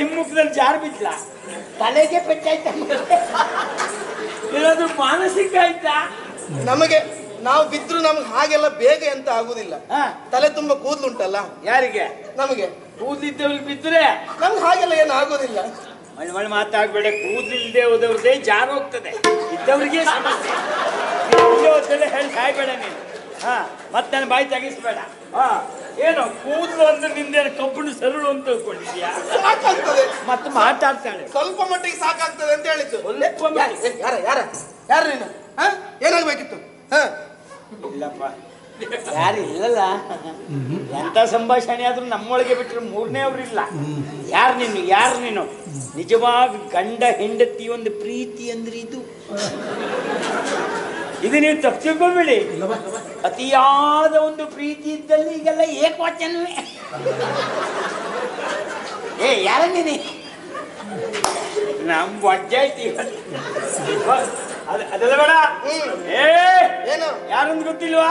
ಹಿಮ್ಮುಖದಲ್ಲಿ jar ಬಿದ್ಲ ತಲೆಗೆ ಪೆಟ್ಟಾಯ್ತ ಇರೋದು ಮಾನಸಿಕ ಆಯ್ತಾ ನಮಗೆ ನಾವು ಬಿದ್ರು ನಮ್ಗೆ ಹಾಗೆಲ್ಲ ಬೇಗ ಎಂತ ಆಗುದಿಲ್ಲ ಹಾ ತಲೆ ತುಂಬಾ ಕೂದ್ಲುಂಟಲ್ಲ ಯಾರಿಗೆ ನಮಗೆ ಕೂದಲಿದ್ದವ್ರಿಗೆ ಬಿದ್ದರೆ ನಮ್ಗೆ ಹಾಗೆಲ್ಲ ಏನು ಆಗೋದಿಲ್ಲ ಮಳೆ ಮಳೆ ಮಾತಾಡ್ಬೇಡ ಕೂದಲಿಲ್ಲದೆ ಹೋದವ್ರದೇ ಜಾಗ ಹೋಗ್ತದೆ ಇದ್ದವ್ರಿಗೆ ಸಮಸ್ಯೆ ಇಲ್ಲೇ ಹೋದ್ರೆ ಹೇಳಿ ಸಾಯ್ಬೇಡ ನೀನು ಹಾ ಮತ್ತೆ ನನ್ನ ಬಾಯಿ ತೆಗಿಸ್ಬೇಡ ಹಾ ಏನು ಕೂದಲು ಅಂದ್ರೆ ನಿಂದೇನು ಕಬ್ಬುಣ ಸರಳು ಅಂತ ತಿಳ್ಕೊಂಡಿದ್ಯಾ ಸಾಕಾಗ್ತದೆ ಮತ್ತೆ ಮಾತಾಡ್ತಾಳೆ ಸ್ವಲ್ಪ ಮಟ್ಟಿಗೆ ಸಾಕಾಗ್ತದೆ ಅಂತ ಹೇಳಿದ್ದು ಸ್ವಲ್ಪ ಮಟ್ಟಿಗೆ. ಯಾ- ಯಾರ ಯಾರ ಯಾರ ನೀನು ಹಾ ಏನಾಗ್ಬೇಕಿತ್ತು ಹಾ ಇಲ್ಲಪ್ಪ ಯಾರು ಇಲ್ಲಲ್ಲ ಎಂತ ಸಂಭಾಷಣೆ ಆದ್ರೂ ನಮ್ಮೊಳಗೆ ಬಿಟ್ಟರೆ ಮೂರನೇ ಅವ್ರು ಇಲ್ಲ ಯಾರು ನೀನು ಯಾರು ನೀನು ನಿಜವಾಗಿ ಗಂಡ ಹೆಂಡತಿ ಒಂದು ಪ್ರೀತಿ ಅಂದ್ರೆ ಇದು ಇದು ನೀವು ತಪ್ಪು ತಿಳ್ಕೊಬೇಡಿ ಅತಿಯಾದ ಒಂದು ಪ್ರೀತಿ ಇದ್ದಲ್ಲಿ ಈಗೆಲ್ಲ ಏಕವಚನವೇ ಏ ಯಾರ ನೀನೆ ನಮ್ ವಜ್ಜೆ ಐತಿ ಅದ್- ಅದೆಲ್ಲ ಬೇಡ ಏ ಏನು ಯಾರೊಂದು ಗೊತ್ತಿಲ್ವಾ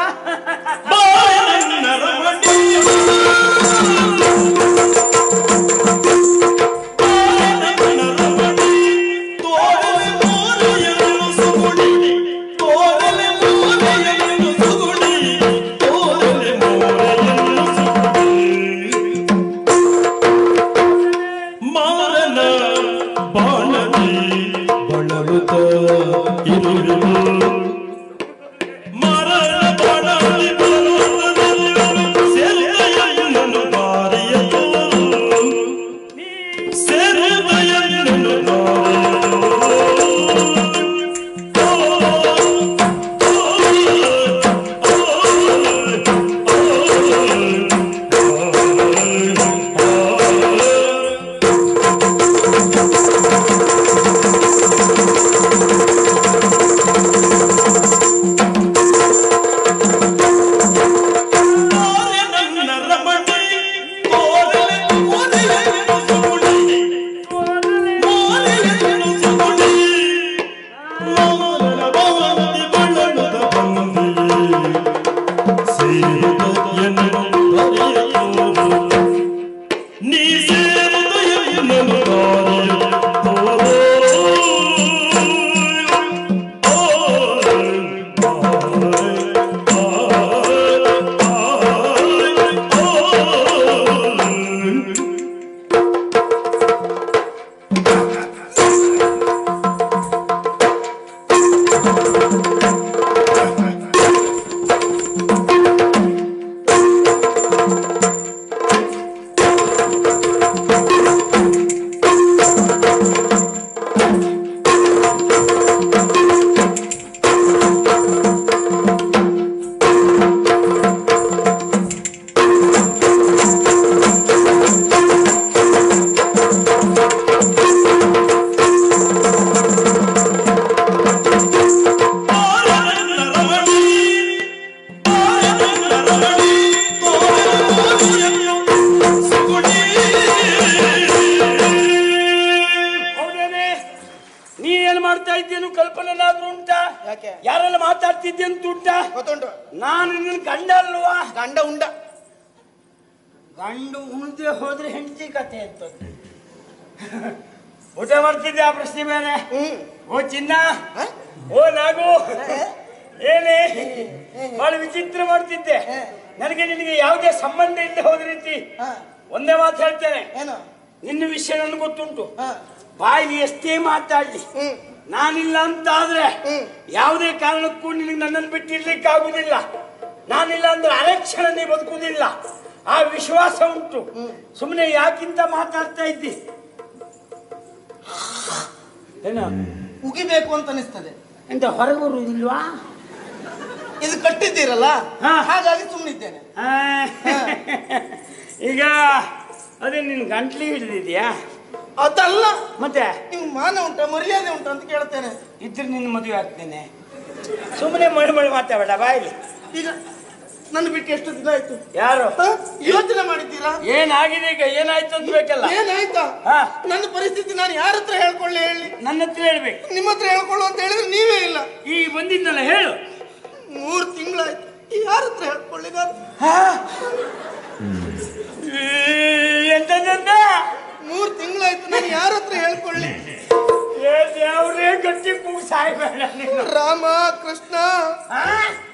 ಮಾರನ ಬಾಣದಿ ಬಳಲುತ್ತ ಇರುವುದು ಮರಣ ಬಾಣದಿ ಬಳಲುತ್ತ ಸೇರುತ್ತಯ್ಯನನ್ನು ದಾರಿಯದು ಸೇರುತ್ತಯ್ಯನನ್ನು ನೀ ಸೇರಿದ ಎನ್ನನು ಹೌದೇನೆ ನೀ ಏನ್ ಮಾಡ್ತಾ ಇದ್ದೇನು ಕಲ್ಪನೆನಾದ್ರೂ ಉಂಟಾ ಯಾಕೆ ಯಾರೆಲ್ಲ ಮಾತಾಡ್ತಿದ್ದೆ ಅಂತ ಉಂಟಾ ಗೊತ್ತುಂಟು ನಾನು ನಿನ್ನ ಗಂಡ ಅಲ್ವಾ ಗಂಡ ಉಂಡ ಗಂಡು ಉಳಿದ್ರೆ ಹೋದ್ರೆ ಹೆಂಡತಿ ಕತೆ ಅಂತ ಊಟ ಮಾಡ್ತಿದ್ದೆ ಆ ಪ್ರಶ್ನೆ ಮೇಲೆ ಹ್ಮ್ ಓ ಚಿನ್ನ ಹ? ಓ ನಾಗು ಏನೇ ಬಹಳ ವಿಚಿತ್ರ ಮಾಡ್ತಿದ್ದೆ ನನಗೆ ನಿನಗೆ ಯಾವುದೇ ಸಂಬಂಧ ಇಲ್ಲದೆ ಹೋದ ರೀತಿ ಹ. ಒಂದೇ ಮಾತು ಹೇಳ್ತೇನೆ ಏನು ನಿನ್ನ ವಿಷಯ ನನಗೆ ಗೊತ್ತುಂಟು ಹ. ಬಾಯಿಲಿ ಎಷ್ಟೇ ಮಾತಾಡ್ಲಿ ಹ್ಮ್ ನಾನಿಲ್ಲ ಅಂತ ಆದ್ರೆ ಹ್ಮ್. ಯಾವುದೇ ಕಾರಣಕ್ಕೂ ನಿನಗೆ ನನ್ನನ್ನು ಬಿಟ್ಟಿರ್ಲಿಕ್ಕೆ ಆಗುದಿಲ್ಲ ನಾನಿಲ್ಲ ಅಂದ್ರೆ ಅರೆಕ್ಷಣ ನೀ ಬದುಕುವುದಿಲ್ಲ ಆ ವಿಶ್ವಾಸ ಉಂಟು ಸುಮ್ಮನೆ ಯಾಕಿಂತ ಮಾತಾಡ್ತಾ ಇದ್ದಿ ಏನು ಉಗಿಬೇಕು ಅಂತ ಅನಿಸ್ತದೆ ಎಂತ ಹೊರಗೆ ಬರುವುದಿಲ್ವಾ ಇದು ಕಟ್ಟಿದ್ದೀರಲ್ಲ ಹಾ. ಹಾಗಾಗಿ ಸುಮ್ಮನಿದ್ದೇನೆ ಆ, ಈಗ ಅದೇ ನಿನ್ ಗಂಟ್ಲಿ ಹಿಡಿದಿದ್ಯಾ ಅದಲ್ಲ ಮತ್ತೆ ನೀವು ಮಾನ ಉಂಟ ಮರ್ಯಾದೆ ಉಂಟ ಅಂತ ಕೇಳ್ತೇನೆ ಇದ್ರೆ ನಿನ್ನ ಮದುವೆ ಆಗ್ತೇನೆ ಸುಮ್ಮನೆ ಮಳೆ ಮಳೆ ಮಾತಾಡ ಬಾಯಿಲಿ ಈಗ ನನ್ನ ಬಿಟ್ಟು ಎಷ್ಟು ದಿನ ಆಯ್ತು ಯಾರು ಹ? ಯೋಚನೆ ಮಾಡಿದ್ದೀರಾ ಏನಾಗಿದೆ ಈಗ ಏನಾಯ್ತು ಅಂತ ಬೇಕಲ್ಲ ಏನಾಯ್ತಾ ಹಾ. ನನ್ನ ಪರಿಸ್ಥಿತಿ ನಾನು ಯಾರ ಹತ್ರ ಹೇಳ್ಕೊಳ್ಳಿ ಹೇಳಿ ನನ್ನ ಹತ್ರ ಹೇಳ್ಬೇಕು ನಿಮ್ಮ ಹತ್ರ ಹೇಳ್ಕೊಳ್ಳು ಅಂತ ಹೇಳಿದ್ರೆ ನೀವೇ ಇಲ್ಲ ಈ ಬಂದಿದ್ದಲ್ಲ ಹೇಳು ಮೂರು ತಿಂಗಳಾಯ್ತು ಯಾರ ಹತ್ರ ಹೇಳ್ಕೊಳ್ಳಿ ನಾನು ಎಂತಂದ ಮೂರು ತಿಂಗಳಾಯ್ತು ಹೇಳ್ಕೊಳ್ಳಿ ಏ ದೇವ್ರೇ ಗಟ್ಟಿ ಕೂಗ್ ಸಾಯ್ಬೇಡ ನೀನು ರಾಮ ಕೃಷ್ಣ ಆ?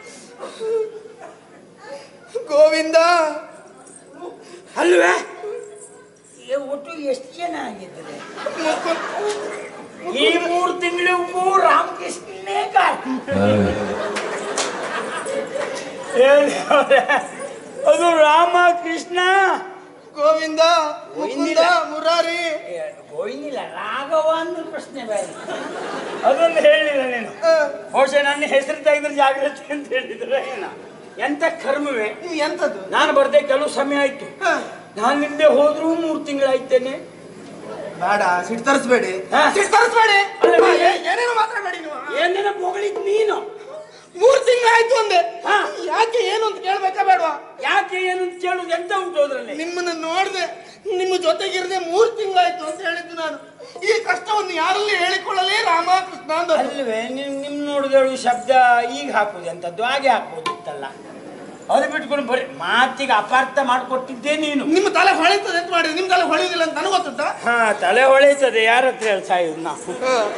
ಗೋವಿಂದ ಅಲ್ವೇ ಏ ಒಟ್ಟು ಎಷ್ಟು ಜನ ಆಗಿದ್ರೆ ಮುಕುಂದ ಈ ಮೂರು ತಿಂಗಳಿಗೂ ರಾಮಕೃಷ್ಣನೇ ಕಾರಣ ಏ ದೇವ್ರೇ, ಅದು ರಾಮ ಕೃಷ್ಣ ಗೋವಿಂದ ಮುಕುಂದ ಗೋವಿಂದಿಲ್ಲ. ಮುರಾರಿ ಏ, ಗೋವಿಂದಿಲ್ಲ ರಾಘವ ಅಂದ್ರೆ ಪ್ರಶ್ನೆ ಬೇರೆ ಅದೊಂದು ಹೇಳಿಲ್ಲ ನೀನು ಆ, ಬಹುಶಃ ನನ್ನ ಹೆಸರು ತೆಗೆದ್ರೆ ಜಾಗ್ರತೆ ಅಂತ ಹೇಳಿದ್ರೆ ಏನ ಎಂತ ಕರ್ಮವೇ ನೀವು ಎಂತದ್ದು ನಾನು ಬರ್ದೆ ಕೆಲವು ಸಮಯ ಆಯ್ತು ಹಾ. ನಾನು ನಿಂದೆ ಹೋದ್ರೂ ಮೂರು ತಿಂಗಳಾಯ್ತೇನೆ ಬೇಡ ಸಿಟ್ಟು ತರಿಸ್ಬೇಡಿ ಹಾ. ಸಿಟ್ಟು ತರಿಸ್ಬೇಡಿ ಅಲ್ಲ, ಹಾ, ಏ- ಏ- ಏನೇನೋ ಮಾತಾಡಬೇಡಿ ನೀವು ಏನೇನ ಹೊಗಳಿದ್ ನೀನು ಮೂರ್ ತಿಂಗಳಾಯ್ತು ಅಂದೆ ಹಾ. ಯಾಕೆ ಏನು ಅಂತ ಕೇಳ್ಬೇಕಾ ಬೇಡವಾ ಯಾಕೆ ಏನು ಅಂತ ಕೇಳುದು ಎಂತ ಉಂಟು ಅದ್ರಲ್ಲಿ ನಿಮ್ಮನ್ನ ನೋಡ್ದೆ ನಿಮ್ಮ ಜೊತೆಗಿರದೆ ಮೂರ್ ತಿಂಗಳಾಯ್ತು ಅಂತ ಹೇಳಿದ್ದು ನಾನು ಈ ಕಷ್ಟವನ್ನು ಯಾರಲ್ಲಿ ಹೇಳಿಕೊಳ್ಳಲೇ ರಾಮಕೃಷ್ಣ ಅಂದ ಅಲ್ವೇ ನಿಮ್ ನಿಮ್ ನೋಡಿದಳು ಶಬ್ದ ಈಗ ಹಾಕುದು ಎಂತದ್ದು ಹಾಗೆ ಹಾಕ್ಬೋದಿತ್ತಲ್ಲ ಅದು ಬಿಟ್ಕೊಂಡು ಬರೀ ಮಾತಿಗೆ ಅಪಾರ್ಥ ಮಾಡಿಕೊಟ್ಟಿದ್ದೇ ನೀನು ನಿಮ್ಮ ತಲೆ ಹೊಳಿತದೆ ಅಂತ ಮಾಡಿದ್ರೆ ನಿಮ್ ತಲೆ ಹೊಳೆಯುದಿಲ್ಲ ಅಂತ ನನಗೆ ಗೊತ್ತುಂಟಾ ಹಾ ತಲೆ ಹೊಳೆಯುತ್ತದೆ ಯಾರ ಹತ್ರ ಹೇಳ್ತಾ ಇದ್ ನಾವು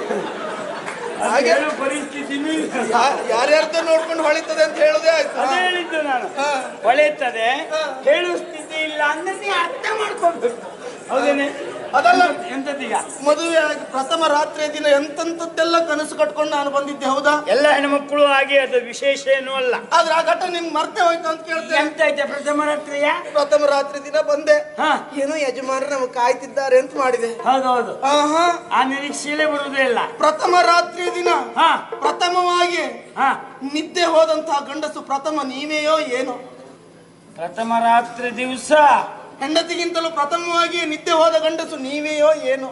ಹಾಗೆ ಹೇಳೋ ಪರಿಸ್ಥಿತಿ ನೀನು. ಯಾರ್ಯಾರ್ದ ನೋಡ್ಕೊಂಡು ಹೊಳಿತದೆ ಅಂತ ಹೇಳುದೇ ಆಯ್ತು ಅದೇ ಹೇಳಿದ್ದು ನಾನು ಹಾ. ಹೊಳೆಯುತ್ತದೆ ಹಾ. ಹೇಳುವ ಸ್ಥಿತಿ ಇಲ್ಲ ಅಂದ್ರೆ ನೀ ಅರ್ಥ ಮಾಡ್ಕೊಬೇಕು ಹೌದೇನೆ ಅದಲ್ಲ. ಎಂತದೀಗ ಮದುವೆ ಆಗಿ ಪ್ರಥಮ ರಾತ್ರಿಯ ದಿನ ಎಂತೆಂತದ್ದೆಲ್ಲ ಕನಸು ಕಟ್ಕೊಂಡು ನಾನು ಬಂದಿದ್ದೆ ಹೌದಾ ಎಲ್ಲ ಹೆಣ್ಮಕ್ಳು ಹಾಗೆ ಅದು ವಿಶೇಷ ಏನೂ ಅಲ್ಲ ಆದ್ರೆ ಆ ಘಟ್ಟ ನಿಮ್ಗೆ ಮರ್ತೆ ಹೋಯ್ತು ಅಂತ ಕೇಳ್ತೇನೆ ಎಂತ ಐತೆ ಪ್ರಥಮ ರಾತ್ರಿಯ ಪ್ರಥಮ ರಾತ್ರಿ ದಿನ ಬಂದೆ ಹಾ ಏನೋ ಯಜಮಾನರು ನಮಗೆ ಕಾಯ್ತಿದ್ದಾರೆ ಅಂತ ಮಾಡಿದೆ ಹೌದೌದು ಆಹಾ ಆ ನಿರೀಕ್ಷೆಯಲ್ಲೇ ಬರುವುದೇ ಇಲ್ಲ ಪ್ರಥಮ ರಾತ್ರಿ ದಿನ ಹಾ ಪ್ರಥಮವಾಗಿ ಹಾ ನಿದ್ದೆ ಹೋದಂತಹ ಗಂಡಸು ಪ್ರಥಮ ನೀವೆಯೋ ಏನೋ ಪ್ರಥಮ ರಾತ್ರಿ ದಿವಸ ಹೆಂಡತಿಗಿಂತಲೂ ಪ್ರಥಮವಾಗಿ ನಿದ್ದೆ ಹೋದ ಗಂಡಸು ನೀವೆಯೋ ಏನೋ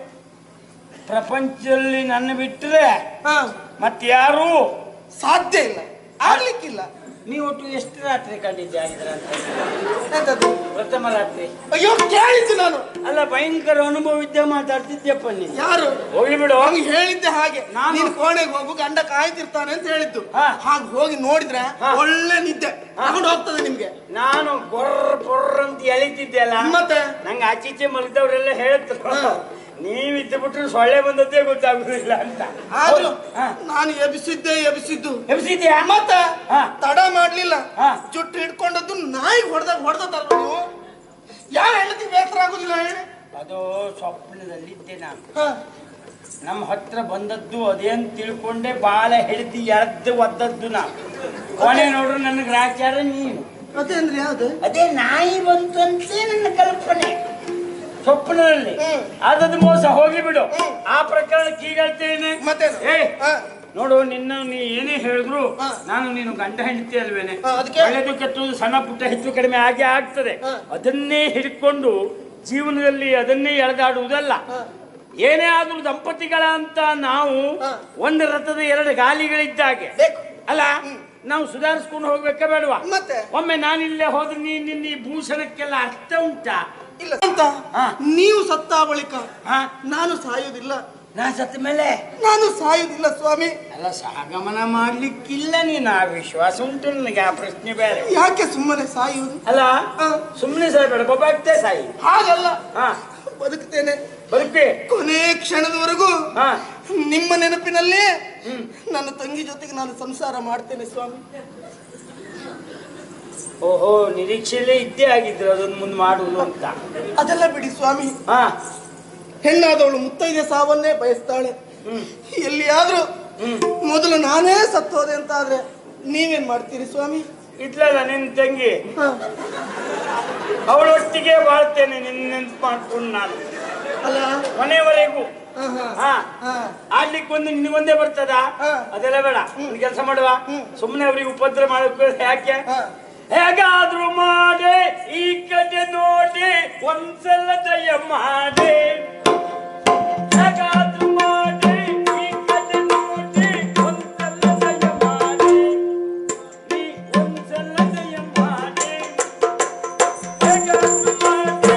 ಪ್ರಪಂಚದಲ್ಲಿ ನನ್ನ ಬಿಟ್ಟರೆ ಹಾ ಮತ್ಯಾರು ಸಾಧ್ಯ ಇಲ್ಲ ಆಗ್ಲಿಕ್ಕಿಲ್ಲ ನೀವು ಒಟ್ಟು ಎಷ್ಟು ರಾತ್ರಿ ಕಂಡಿದ್ದೆ ಆಗಿದ್ರ ಅಂತ ಎಂತದ್ದು ಪ್ರಥಮ ರಾತ್ರಿ ಅಯ್ಯೋ ಕೇಳಿದ್ದು ನಾನು ಅಲ್ಲ ಭಯಂಕರ ಅನುಭವ ಇದ್ದ ಮಾತಾಡ್ತಿದ್ಯಪ್ಪ ನೀನು ಯಾರು ಹೋಗ್ಲಿ ಬಿಡು ಅವ್ನಿಗೆ ಹೇಳಿದ್ದೆ ಹಾಗೆ ನಾನು- ನೀನು ಕೋಣೆಗೆ ಹೋಗು ಗಂಡ ಕಾಯ್ತಿರ್ತಾನೆ ಅಂತ ಹೇಳಿದ್ದು ಹಾ. ಹಾಗೆ ಹೋಗಿ ನೋಡಿದ್ರೆ ಹಾ. ಒಳ್ಳೆ ನಿದ್ದೆ ತಗೊಂಡು ಹೋಗ್ತದೆ ನಿಮ್ಗೆ ನಾನು ಗೊರ್ರ ಪೊರ್ರ ಅಂತ ಎಳಿತಿದ್ದೆ ಅಲ್ಲ ಮತ್ತೆ ನಂಗೆ ಆಚೀಚೆ ಮಲಗಿದವರೆಲ್ಲ ಹೇಳಿದ್ರು ಹಾ. ನೀವಿದ್ದು ಬಿಟ್ರೆ ಸೊಳ್ಳೆ ಬಂದದ್ದೇ ಗೊತ್ತಾಗುದಿಲ್ಲ ಅಂತ ಆದ್ರೂ ಹಾ. ನಾನು ಎಬ್ಸಿದ್ದೆ ಎಬ್ಸಿದ್ದು ಎಬ್ಸಿದ್ಯಾ ಮತ್ತೆ ಹಾ. ತಡ ಮಾಡ್ಲಿಲ್ಲ ಹಾ. ಜುಟ್ಟು ಹಿಡ್ಕೊಂಡದ್ದು ನಾಯಿ ಹೊಡೆದಾಗ ಹೊಡೆದಲ್ವ ನೀವು ಯಾವ ಹೆಂಡತಿ ಬೇಸರ ಆಗುದಿಲ್ಲ ಹೇಳಿ ಅದು ಸ್ವಪ್ನದಲ್ಲಿದ್ದೆ ನಾನು ಹಾ. ನಮ್ಮ ಹತ್ರ ಬಂದದ್ದು ಅದೇನ್ ತಿಳ್ಕೊಂಡೆ ಬಾಲ ಹಿಡಿದು ಎದ್ದು ಒದ್ದದ್ದು ನಾ ಕೊನೆ ನೋಡ್ರು ನನ್ನ ಗ್ರಾಚಾರ ನೀನು ಮತ್ತೆ ಅಂದ್ರೆ ಯಾವ್ದು ಅದೇ ನಾಯಿ ಬಂತು ಅಂತೇ ನನ್ನ ಕಲ್ಪನೆ ಸ್ವಪ್ನದಲ್ಲಿ ಹ್ಮ್. ಅದದ್ದು ಮೋಸ ಹೋಗಿ ಬಿಡು ಹ್ಮ್. ಆ ಪ್ರಕರಣಕ್ಕೆ ಈಗ ಹೇಳ್ತೇನೆ ಮತ್ತೇನು? ಏ ಹಾ. ನೋಡು ನಿನ್ನ ನೀ ಏನೇ ಹೇಳಿದ್ರು ಹಾ. ನಾನು ನೀನು ಗಂಡ ಹೆಂಡತಿ ಅಲ್ವೇನೆ ಹಾ, ಅದಕ್ಕೆ? ಒಳ್ಳೆದು ಕೆಟ್ಟದು ಸಣ್ಣ ಪುಟ್ಟ ಹೆಚ್ಚು ಕಡಿಮೆ ಹಾಗೆ ಆಗ್ತದೆ ಹಾ. ಅದನ್ನೇ ಹಿಡ್ಕೊಂಡು ಜೀವನದಲ್ಲಿ ಅದನ್ನೇ ಎಳೆದಾಡುವುದಲ್ಲ ಹಾ. ಏನೇ ಆದ್ರೂ ದಂಪತಿಗಳ ಅಂತ ನಾವು ಹಾ. ಒಂದು ರಥದ ಎರಡು ಗಾಲಿಗಳಿದ್ದಾಗೆ ಬೇಕು. ಅಲ್ಲ ನಾವು ಸುಧಾರಿಸ್ಕೊಂಡು ಹೋಗ್ಬೇಕಾ ಬೇಡವಾ ಮತ್ತೆ? ಒಮ್ಮೆ ನಾನಿಲ್ಲೇ ಹೋದ್ರೆ ನೀನ್ ನಿನ್ನ ಈ ಭೂಷಣಕ್ಕೆಲ್ಲ ಅರ್ಥ ಉಂಟಾ ಇಲ್ಲ ಅಂತ ಹಾ. ನೀವು ಸತ್ತ ಬಳಿಕ ಹಾ ನಾನು ಸಾಯುವುದಿಲ್ಲ ನಾ ಸತ್ತ ಮೇಲೆ ನಾನು ಸಾಯುವುದಿಲ್ಲ ಸ್ವಾಮಿ ಅಲ್ಲ ಸಾಗಮನ ಮಾಡ್ಲಿಕ್ಕಿಲ್ಲ ನೀನು ಆ ವಿಶ್ವಾಸ ಉಂಟು ನನಗೆ ಆ ಪ್ರಶ್ನೆ ಬೇರೆ ಯಾಕೆ ಸುಮ್ಮನೆ ಸಾಯುವುದು ಅಲ್ಲ ಹಾ. ಸುಮ್ಮನೆ ಸಾಯ್ಬೇಡ ಗೊಬ್ಬಾಗ್ತೇ ಸಾಯಿ ಹಾಗಲ್ಲ ಹಾ ಬದುಕ್ತೇನೆ ಬದುಕಿ ಕೊನೆ ಕ್ಷಣದವರೆಗೂ ಹಾ ನಿಮ್ಮ ನೆನಪಿನಲ್ಲೇ ನನ್ನ ತಂಗಿ ಜೊತೆಗೆ ನಾನು ಸಂಸಾರ ಮಾಡ್ತೇನೆ ಸ್ವಾಮಿ ಓಹೋ ನಿರೀಕ್ಷೆಯಲ್ಲೇ ಇದ್ದೇ ಆಗಿದ್ರು ಅದನ್ನು ಮುಂದೆ ಮಾಡುವುದು ಅಂತ ಅದೆಲ್ಲ ಬಿಡಿ ಸ್ವಾಮಿ ಹಾ ಹೆಣ್ಣಾದವಳು ಮುತ್ತೈದೆ ಸಾವನ್ನೇ ಬಯಸ್ತಾಳೆ ಹ್ಮ್ ಎಲ್ಲಿಯಾದ್ರೂ ಹ್ಮ್ ಮೊದಲು ನಾನೇ ಸತ್ತೋದೆ ಅಂತ ಆದ್ರೆ ನೀವೇನ್ ಮಾಡ್ತೀರಿ ಸ್ವಾಮಿ ಇದ್ಲಲ್ಲ ನಿನ್ ತಂಗಿ ಹ. ಅವಳೊಟ್ಟಿಗೆ ಬಾಳ್ತೇನೆ ನಿನ್ನ ನೆನ್ಪು ಮಾಡ್ಕೊಂಡು ನಾನು ಅಲ್ಲ ಕೊನೆವರೆಗೂ ಹ, ಹ. ಹಾ ಹ. ಆಡ್ಲಿಕ್ಕೆ ಒಂದು ನಿನಗೊಂದೇ ಬರ್ತದ ಹಾ. ಅದೆಲ್ಲ ಬೇಡ ಒಂದು ಕೆಲಸ ಮಾಡುವ ಹ್ಮ್. ಸುಮ್ಮನೆ ಅವ್ರಿಗೆ ಉಪದ್ರ ಮಾಡಕ್ಕೆ ಯಾಕೆ ಹ. ಹೇಗಾದ್ರೂ ಮಾಡಿ ಈ ಕಡೆ ನೋಡಿ ಒಂದ್ಸಲ ದಯ ಮಾಡಿ ಹೇಗಾದ್ರೂ ಮಾಡಿ ಈ ಕಡೆ ನೋಡಿ ಒಂದ್ಸಲ ದಯ ಮಾಡಿ ನೀ ಒಂದ್ಸಲ ದಯ ಮಾಡಿ ಹೇಗಾದ್ರೂ ಮಾಡಿ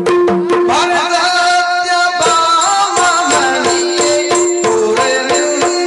ಭರತಜ್ಞ ಭಾಮಮಣಿಯೇ ಪುರನಿಂದ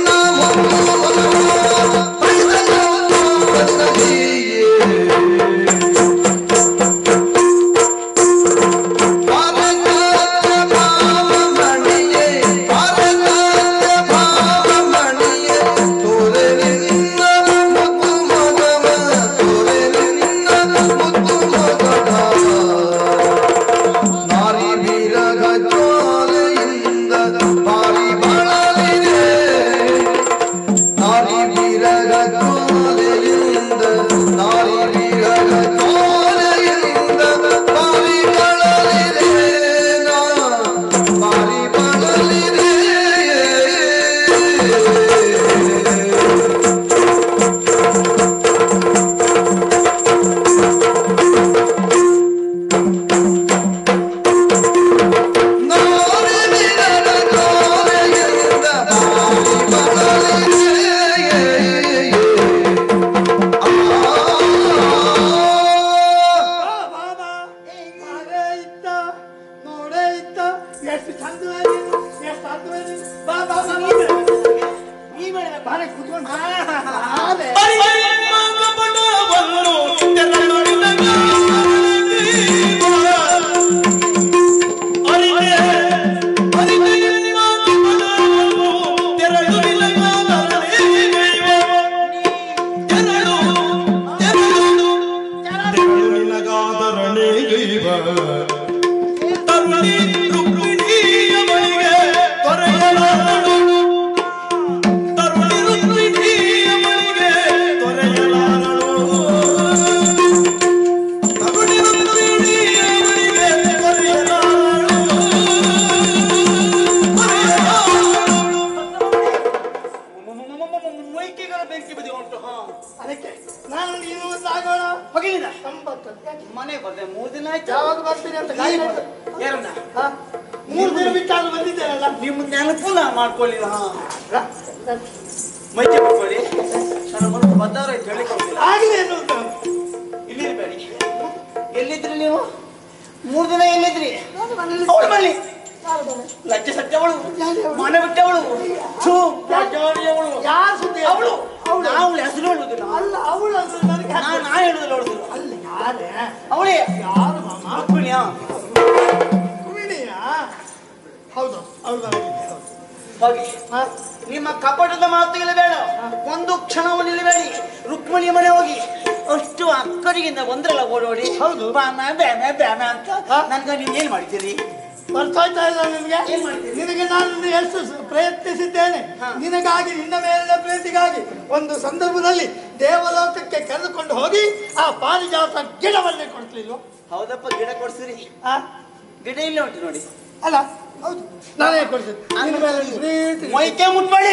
ಮೈಕಿಗಳ ಬೆಂಕಿ ಬದಿ ಉಂಟು ಹಾ ಅದಕ್ಕೆ ನಾನು ನೀನು ಒಂದು ಆಗೋಣ ಹೋಗಿಲ್ಲ ಸಂಪತ್ತು ಯಾಕೆ? ಮನೆ ಬಂದೆ ಮೂರ್ ದಿನ ಆಯ್ತು ಯಾವಾಗ ಬರ್ತೀನಿ ಅಂತ ಗಾಳಿ ನೋಡು. ಯಾರನ್ನ ಹಾ? ಮೂರು ದಿನ ಬಿಟ್ಟಾದ್ರೂ ಬಂದಿದ್ದೇನಲ್ಲ ನಿಮ್ಮ ನೆನಪು ನಾ ಮಾಡ್ಕೊಳ್ಳಿಲ್ಲ ಹಾ ರ- ರ- ಮೈಕೆ ಮಾಡ್ಕೊಳ್ಳಿ ನನ್ನ ಮನಸ್ಸು ಬದ್ದಾರ ಅಂತ ಹೇಳಿ ಕೊಡ್ತಿಲ್ಲ ಆಗ್ಲಿ ಅನ್ನುವುದು. ಇಲ್ಲಿ ಇರ್ಬೇಡಿ ಎಲ್ಲಿದ್ರಿ ನೀವು ಮೂರ್ ದಿನ ಎಲ್ಲಿದ್ರಿ ನಾನು ಮನೇಲಿ ಅವಳು ಮನೆ ಯಾರು ಮನೆ? ಲಜ್ಜೆ ಸತ್ಯವಳು ಯಾರು ಅವಳು? ಮನೆ ಬಿಟ್ಟವಳು ಥೂ, ಲಜ್ಜಾವಳಿಯವಳು ಯಾರು ಸುದ್ದಿ ಅವಳು ಅವಳು ನಾವು ಹೆಸರು ಹೇಳುದು ನಾವು ಅಲ್ಲ ಅವಳು ಅಂದ್ರೆ ನನಗೆ ನಾ ನಾ ಹೇಳುದಿಲ್ಲ ಅವಳು ಅಲ್ಲ ಯಾರೇ ಅವಳೇ ಯಾರು ಮಾಮ ರುಕ್ಮಿಣಿಯಾ ರುಕ್ಮಿಣಿಯಾ? ಹೌದು ಅವಳು ಬರಲಿಕ್ಕೆ ಹೌದು ಹೋಗಿ ಹಾ? ನಿಮ್ಮ ಕಪಟದ ಮಾತುಗಳು ಬೇಡ ಒಂದು ಕ್ಷಣವೂ ನಿಲ್ಲಬೇಡಿ ರುಕ್ಮಿಣಿ ಮನೆ ಹೋಗಿ ಅಷ್ಟು ಅಕ್ಕರಿಗಿಂದ ಬಂದ್ರಲ್ಲ ಓಡೋಡಿ ಹೌದು. ಬಾಮ ಬ್ಯಾಮ ಬ್ಯಾಮ ಅಂತ ಹಾ? ನನ್ಗ ನೀವ್ ಏನ್ ಮಾಡ್ತೀರಿ ಬರ್ತಾಯ್ತಾ ಇಲ್ಲ ನಿನಗೆ ಏನ್ ಮಾಡ್ತೀರಿ? ನಿನಗೆ ನಾನು ಎಷ್ಟು ಸ- ಪ್ರಯತ್ನಿಸಿದ್ದೇನೆ ಹಾ. ನಿನಗಾಗಿ ನಿನ್ನ ಮೇಲಿನ ಪ್ರೀತಿಗಾಗಿ ಒಂದು ಸಂದರ್ಭದಲ್ಲಿ ದೇವಲೋಕಕ್ಕೆ ಕರೆದುಕೊಂಡು ಹೋಗಿ ಆ ಪಾರಿಜಾತ ಗಿಡವನ್ನೇ ಕೊಡ್ತಿಲ್ವ ಹೌದಪ್ಪ ಗಿಡ ಕೊಡ್ಸಿರಿ ಆ? ಗಿಡ ಇಲ್ಲ ಉಂಟು ನೋಡಿ ಅಲ್ಲ ಹೌದು ನಾನೇ ಕೊಡ್ಸಿದ್ದು ನಿನ್ನ ಮೇಲೆ ಒಂದು ಪ್ರೀತಿ ಮೈಕೆ ಮುಟ್ಬೇಡಿ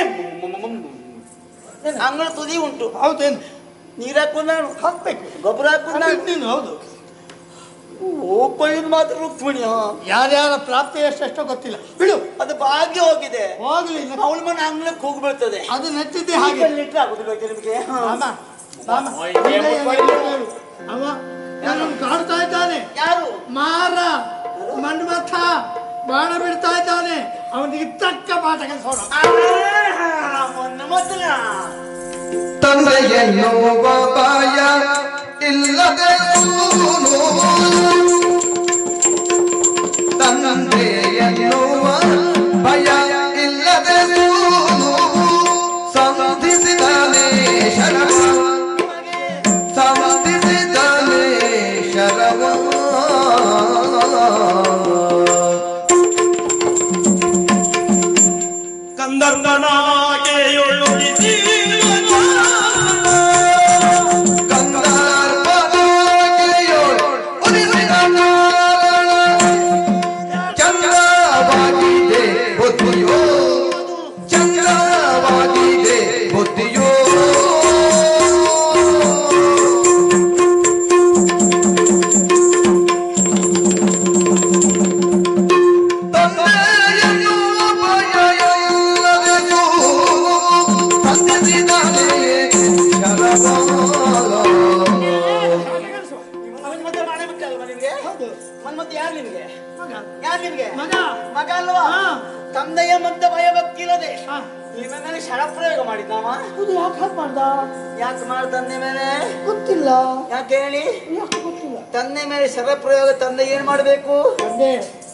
ಅಂಗಳ ತುದಿ ಉಂಟು ಹೌದೇನು ನೀರ್ ಹಾಕು ನಾನು ಹಾಕ್ಬೇಕು ಗೊಬ್ಬರ ಹಾಕು ನಾನು ಹಾಕ್ಬೇಕು ನೀನು ಹೌದು ಹೋಗ್ಕೊಳ್ಳಿದ್ ಮಾತ್ರ ರುಕ್ಮಿಣಿ ಹಾ ಯಾರ್ಯಾರ ಪ್ರಾಪ್ತಿ ಎಷ್ಟೆಷ್ಟೋ ಗೊತ್ತಿಲ್ಲ ಬಿಡು ಅದು ಭಾಗ್ಯ ಹೋಗಿದೆ ಹೋಗ್ಲಿ ಇನ್ನು. ಅವಳ ಮನೆ ಅಂಗ್ಳಕ್ಕೆ ಹೋಗಿ ಬೀಳ್ತದೆ ಅದು ನೆಚ್ಚಿದ್ದೆ ಹಾಗೆ ಲಿಟ್ರ್ ಆಗುದಿಲ್ಲ ನಿಮಗೆ ಮಾಮ ಮಾಮ ಓಯ್, ನೀನೇ ಏನ್ ಏನು ಮುಟ್ಬೇಡಿ. ಹೇಳು. ಅವ ನನ್ನನ್ನು ಕಾಡ್ತಾ ಇದ್ದಾನೆ ಯಾರು ಮಾರ ಮನ್ಮಥ ಬಾಣ ಬಿಡ್ತಾ ಇದ್ದಾನೆ ಅವನಿಗೆ ತಕ್ಕ ಪಾಠ ಕಲಿಸೋಣ ಮೊನ್ನೆ ಮೊದಲ ತಂದೆಯೆನ್ನುವ ಬಾಯ ಇಲ್ಲದೆ ತಂದೆಯೆನ್ನುವ ಭಯ ಇಲ್ಲದೆ ಸಂಧಿಸಿದನೆ ಶರವ ಸಂಧಿಸಿದನೆ ಶರವ ಕಂದರ್ಗನಾಗೆ ಒಳ್ಳುಳಿಸಿ ಚಂದ್ರವಾಗಿದೆ ಬುದ್ಧಿಯೋ ಚಂದ್ರವಾಗಿದೆ ಬುದ್ಧಿಯೋ ತಂದೆಯನ್ನು ಭಯ ಇಲ್ಲದೆಯೂ ತಂದಿದ್ದಾನೆ ಶರವ ಅವನ ಮದುವೆ ಮಾಡೇ ಬಿಟ್ಟಲ್ವಾ ನಿಮ್ಗೆ ಮನ್ ಮತ್ತೆ ಯಾರು ನಿಮ್ಗೆ ಮಗ ಯಾರು ನಿಮ್ಗೆ ಮಗ ಮಗ ಅಲ್ವಾ ಹಾ. ತಂದೆಯ ಮತ್ತೆ ಭಯ ಭಕ್ತಿ ಇಲ್ಲದೆ ಹಾ. ನಿಮ್ಮ ಮೇಲೆ ಶರಪ್ರಯೋಗ ಮಾಡಿದ್ದಾವ ಇದು ಯಾಕೆ ಹಾಗೆ ಮಾಡ್ದ ಯಾಕೆ ಮಾಡ ತಂದೆ ಮೇಲೆ ಗೊತ್ತಿಲ್ಲ ಯಾಕೆ ಹೇಳಿ ಯಾಕೆ ಗೊತ್ತಿಲ್ಲ ತಂದೆ ಮೇಲೆ ಶರಪ್ರಯೋಗ ತಂದೆ ಏನ್ ಮಾಡ್ಬೇಕು ತಂದೆ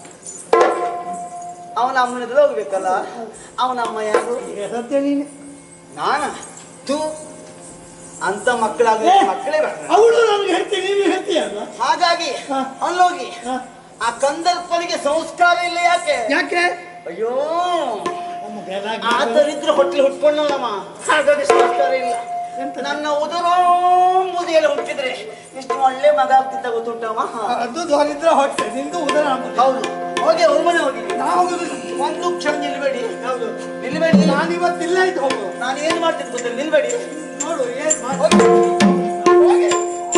ಅವನ ಅಮ್ಮನ ಎದುರು ಹೋಗ್ಬೇಕಲ್ಲ ಅವನ ಅಮ್ಮ ಯಾರು ಈಗ ಸತ್ಯ ನೀನೆ ನಾನ ತೂ ಅಂತ ಮಕ್ಕಳಾಗ ಮಕ್ಕಳೇ ಬೇಡ ಅವಳು ನನಗೆ ಹೇಳ್ತೀನಿ ನೀನು ಹೇಳ್ತೀಯ ಅಲ್ವಾ ಹಾಗಾಗಿ ಹಾ. ಅಲ್ಲೋಗಿ ಹಾ. ಆ ಕಂದರ್ಪನಿಗೆ ಸಂಸ್ಕಾರ ಇಲ್ಲ ಯಾಕೆ ಯಾಕೆ ಅಯ್ಯೋ ನಮ್ಮ ಬೇಲಾಗಿ ಆ ದರಿದ್ರ ಹೊಟ್ಟೆ ಹುಟ್ಕೊಂಡಲ್ಲಮ್ಮ ಹಾಗಾಗಿ ಸಂಸ್ಕಾರ ಇಲ್ಲ ಎಂತ? ನನ್ನ ಉದುರೋ ಮುದಿಯಲ್ಲಿ ಹುಟ್ಟಿದ್ರೆ ಇಷ್ಟು ಒಳ್ಳೆ ಮಗ ಆಗ್ತಿದ್ದ ಗೊತ್ತುಂಟಮ್ಮ ಅದು ಧ್ವನಿದ್ರ ಹೊಟ್ಟೆ ನಿಂದು ಉದರ ಆಗುದು ಹೌದು ಹೋಗಿ ಅವ್ರ ಮನೆ ಹೋಗಿ ನಾ ಹೋಗುದಿಲ್ಲ ಒಂದು ಕ್ಷಣ ನಿಲ್ಬೇಡಿ ಹೌದು ನಿಲ್ಬೇಡಿ ನಾನು ಇವತ್ತು ಇಲ್ಲ ಇದ್ದು ಹೋಗು ನಾನು ಏನ್ ಮಾಡ್ತೀನಿ ಗೊತ್ತಿಲ್ಲ ನಿಲ್ಬೇಡಿ ನೋಡು ಏನ್ ಮಾಡಿ ಹೋಗಿ.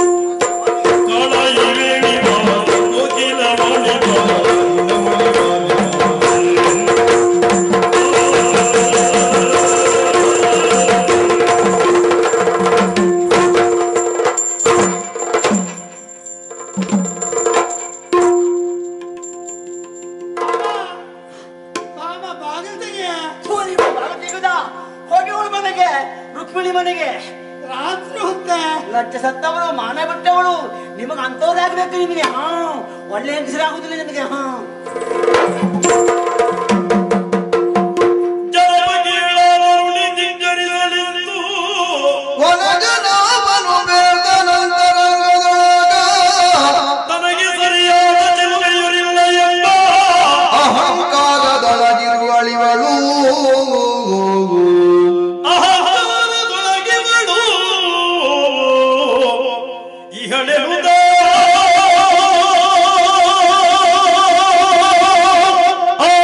ಕಾಳಾಯಿವೇಣಿ ಬಾ ಕೋಕಿಲ ವಾಣಿ ಬಾ ಮಾಮ ಬಾಗಿಲು ತೆಗೆಯ ಥು, ನೀವು ಬಾಳ ತೆಗೆದ. ಹೋಗಿ ಅವಳ ಮನೆಗೆ ರುಕ್ಮಿಣಿ ಮನೆಗೆ ರಾತ್ರಿ ಹೊತ್ತೆ ಲಜ್ಜ ಸತ್ತವಳು ಮಾನ ಬಿಟ್ಟವಳು ನಿಮಗೆ ಅಂತವ್ರಾಗ್ಬೇಕು ನಿಮಗೆ ಹಾ ಒಳ್ಳೆ ಹೆಂಗಸರಾಗುದಿಲ್ಲ ನಿಮಗೆ ಹಾ ಜಲಮಗಿಳಾರುಣಿ ಜಿಂಜರಿಸಲಿಂದು ಒಳಗನವನು ಬೇಡನಂತರಂಗದೊಳಗ ತನಗೆ ಸರಿಯಾದ ಚೆಲುವೆಯುರಿಲ್ಲ ಎಂಬ ಅಹಂಕಾರದೊಳಗಿರುವ ಅಳಿವಳು ಅಹಂಕಾರದೊಳಗಿವಳು ಇಹಳೆವುದ ಆ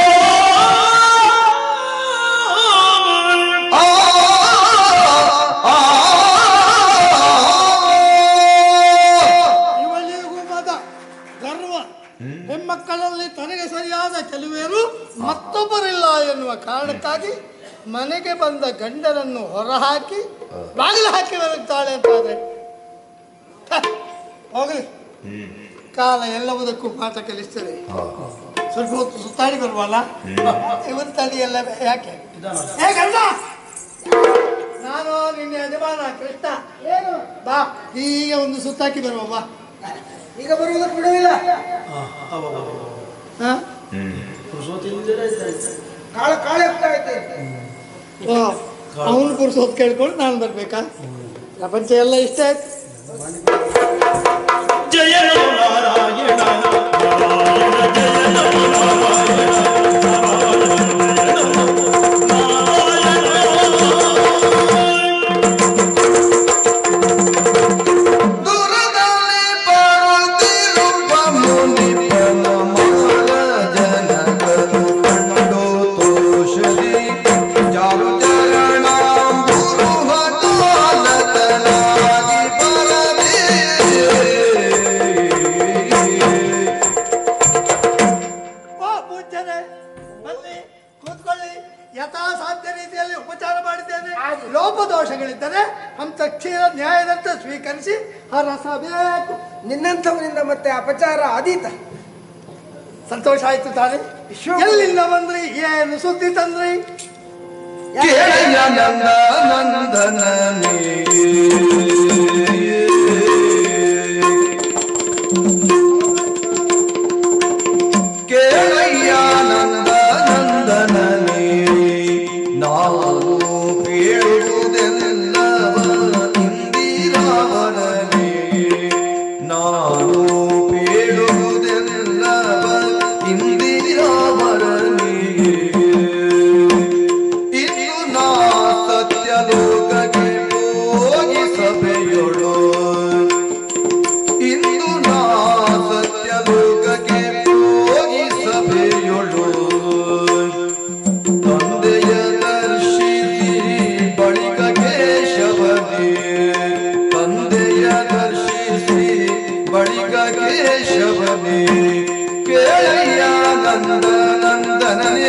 ಮನೆಗೆ ಬಂದ ಗಂಡನನ್ನು ಹೊರಹಾಕಿ ಬಾಗಿಲು ಹಾಕಿ ಬರುತ್ತಾಳೆ ಅಂತಾದ್ರೆ ಹ, ಹೋಗ್ಲಿ ಕಾಲ ಎಲ್ಲವುದಕ್ಕೂ ಪಾಠ ಕಲಿಸ್ತದೆ ಸ್ವಲ್ಪ ಹೊತ್ತು ಸುತ್ತಾಡಿ ಬರುವಲ್ಲ ಇವತ್ತು ತಡಿ ಎಲ್ಲ ಯಾಕೆ ಏ ಗಂಡ ನಾನು ನಿನ್ನ ಯಜಮಾನ ಕೃಷ್ಣ ಏನು ಬಾ ಈಗ ಒಂದು ಸುತ್ತಾಕಿ ಬರುವ ಬಾ ಈಗ ಬರುವುದಕ್ಕೆ ಬಿಡುವಿಲ್ಲ ಹ? ಕಾಳ ಕಾಳೆ ಆಗ್ತಾ ಐತೆ ಓ ಅವನು ಪುರುಸೋತ್ ಕೇಳ್ಕೊಂಡು ನಾನು ಬರ್ಬೇಕಾ ಪ್ರಪಂಚ ಎಲ್ಲ ಇಷ್ಟ ಆಯ್ತು ಜಯ ನಮೋ ನಾರಾಯಣ ನಾರಾಯಣ ಜಯ ನಮೋ ನಾರಾಯಣ ದೂರದಲ್ಲಿ ಬರುತ್ತಿರುವ ಮುನಿಪನ ಮಹಾರಾಜನಗನು ಕಂಡು ತೋಷದಿ ಜಾರು ಚರಣಾಂಬುರುಹಕಾಲತನಾಗಿ ಬರದೆ ಓ ಪೂಜ್ಯರೇ ಬನ್ನಿ ಕೂತ್ಕೊಳ್ಳಿ ಯಥಾ ಸಾಧ್ಯ ರೀತಿಯಲ್ಲಿ ಉಪಚಾರ ಮಾಡಿದ್ದೇನೆ ಲೋಪದೋಷಗಳಿದ್ದರೆ ಹಂತ ಕ್ಷೀರ ನ್ಯಾಯದಂತೆ ಸ್ವೀಕರಿಸಿ ಹರಸಬೇಕು ನಿನ್ನಂಥವರಿಂದ ಮತ್ತೆ ಅಪಚಾರ ಅದೀತ ಸಂತೋಷ ಆಯ್ತು ತಾನೆ ಎಲ್ಲಿಂದ ಬಂದ್ರಿ ಏನು ಸುದ್ದಿ ತಂದ್ರಿ ಕೇಳಯ್ಯ ನಂದ ನಂದನನೇ ಕೇಳಯ್ಯ ನಂದ ನಂದನನೇ ನಾವು ಕೇಳುವುದೆಲ್ಲವ ಇಂದಿರಾವರನೇ ನಾನು ಕೇಳುವುದೆಲ್ಲವ ಇಂದಿರಾವರನೇ ಇನ್ನು ನಾ ಸತ್ಯಲೋಕಕ್ಕೆ ಹೋಗಿ ಸಭೆಯೊಳು ಇಂದು ನಾ ಸತ್ಯಲೋಕಕ್ಕೆ ಹೋಗಿ ಸಭೆಯೊಳು ತಂದೆಯ ದರ್ಶಿಸಿ ಬಳಿಕ ಕೇಶವನೇ ತಂದೆಯ ದರ್ಶಿಸಿ ಬಳಿಕ ಕೇಶವನೇ ಕೇಳಯ್ಯ ನಂದ ನಂದನನೇ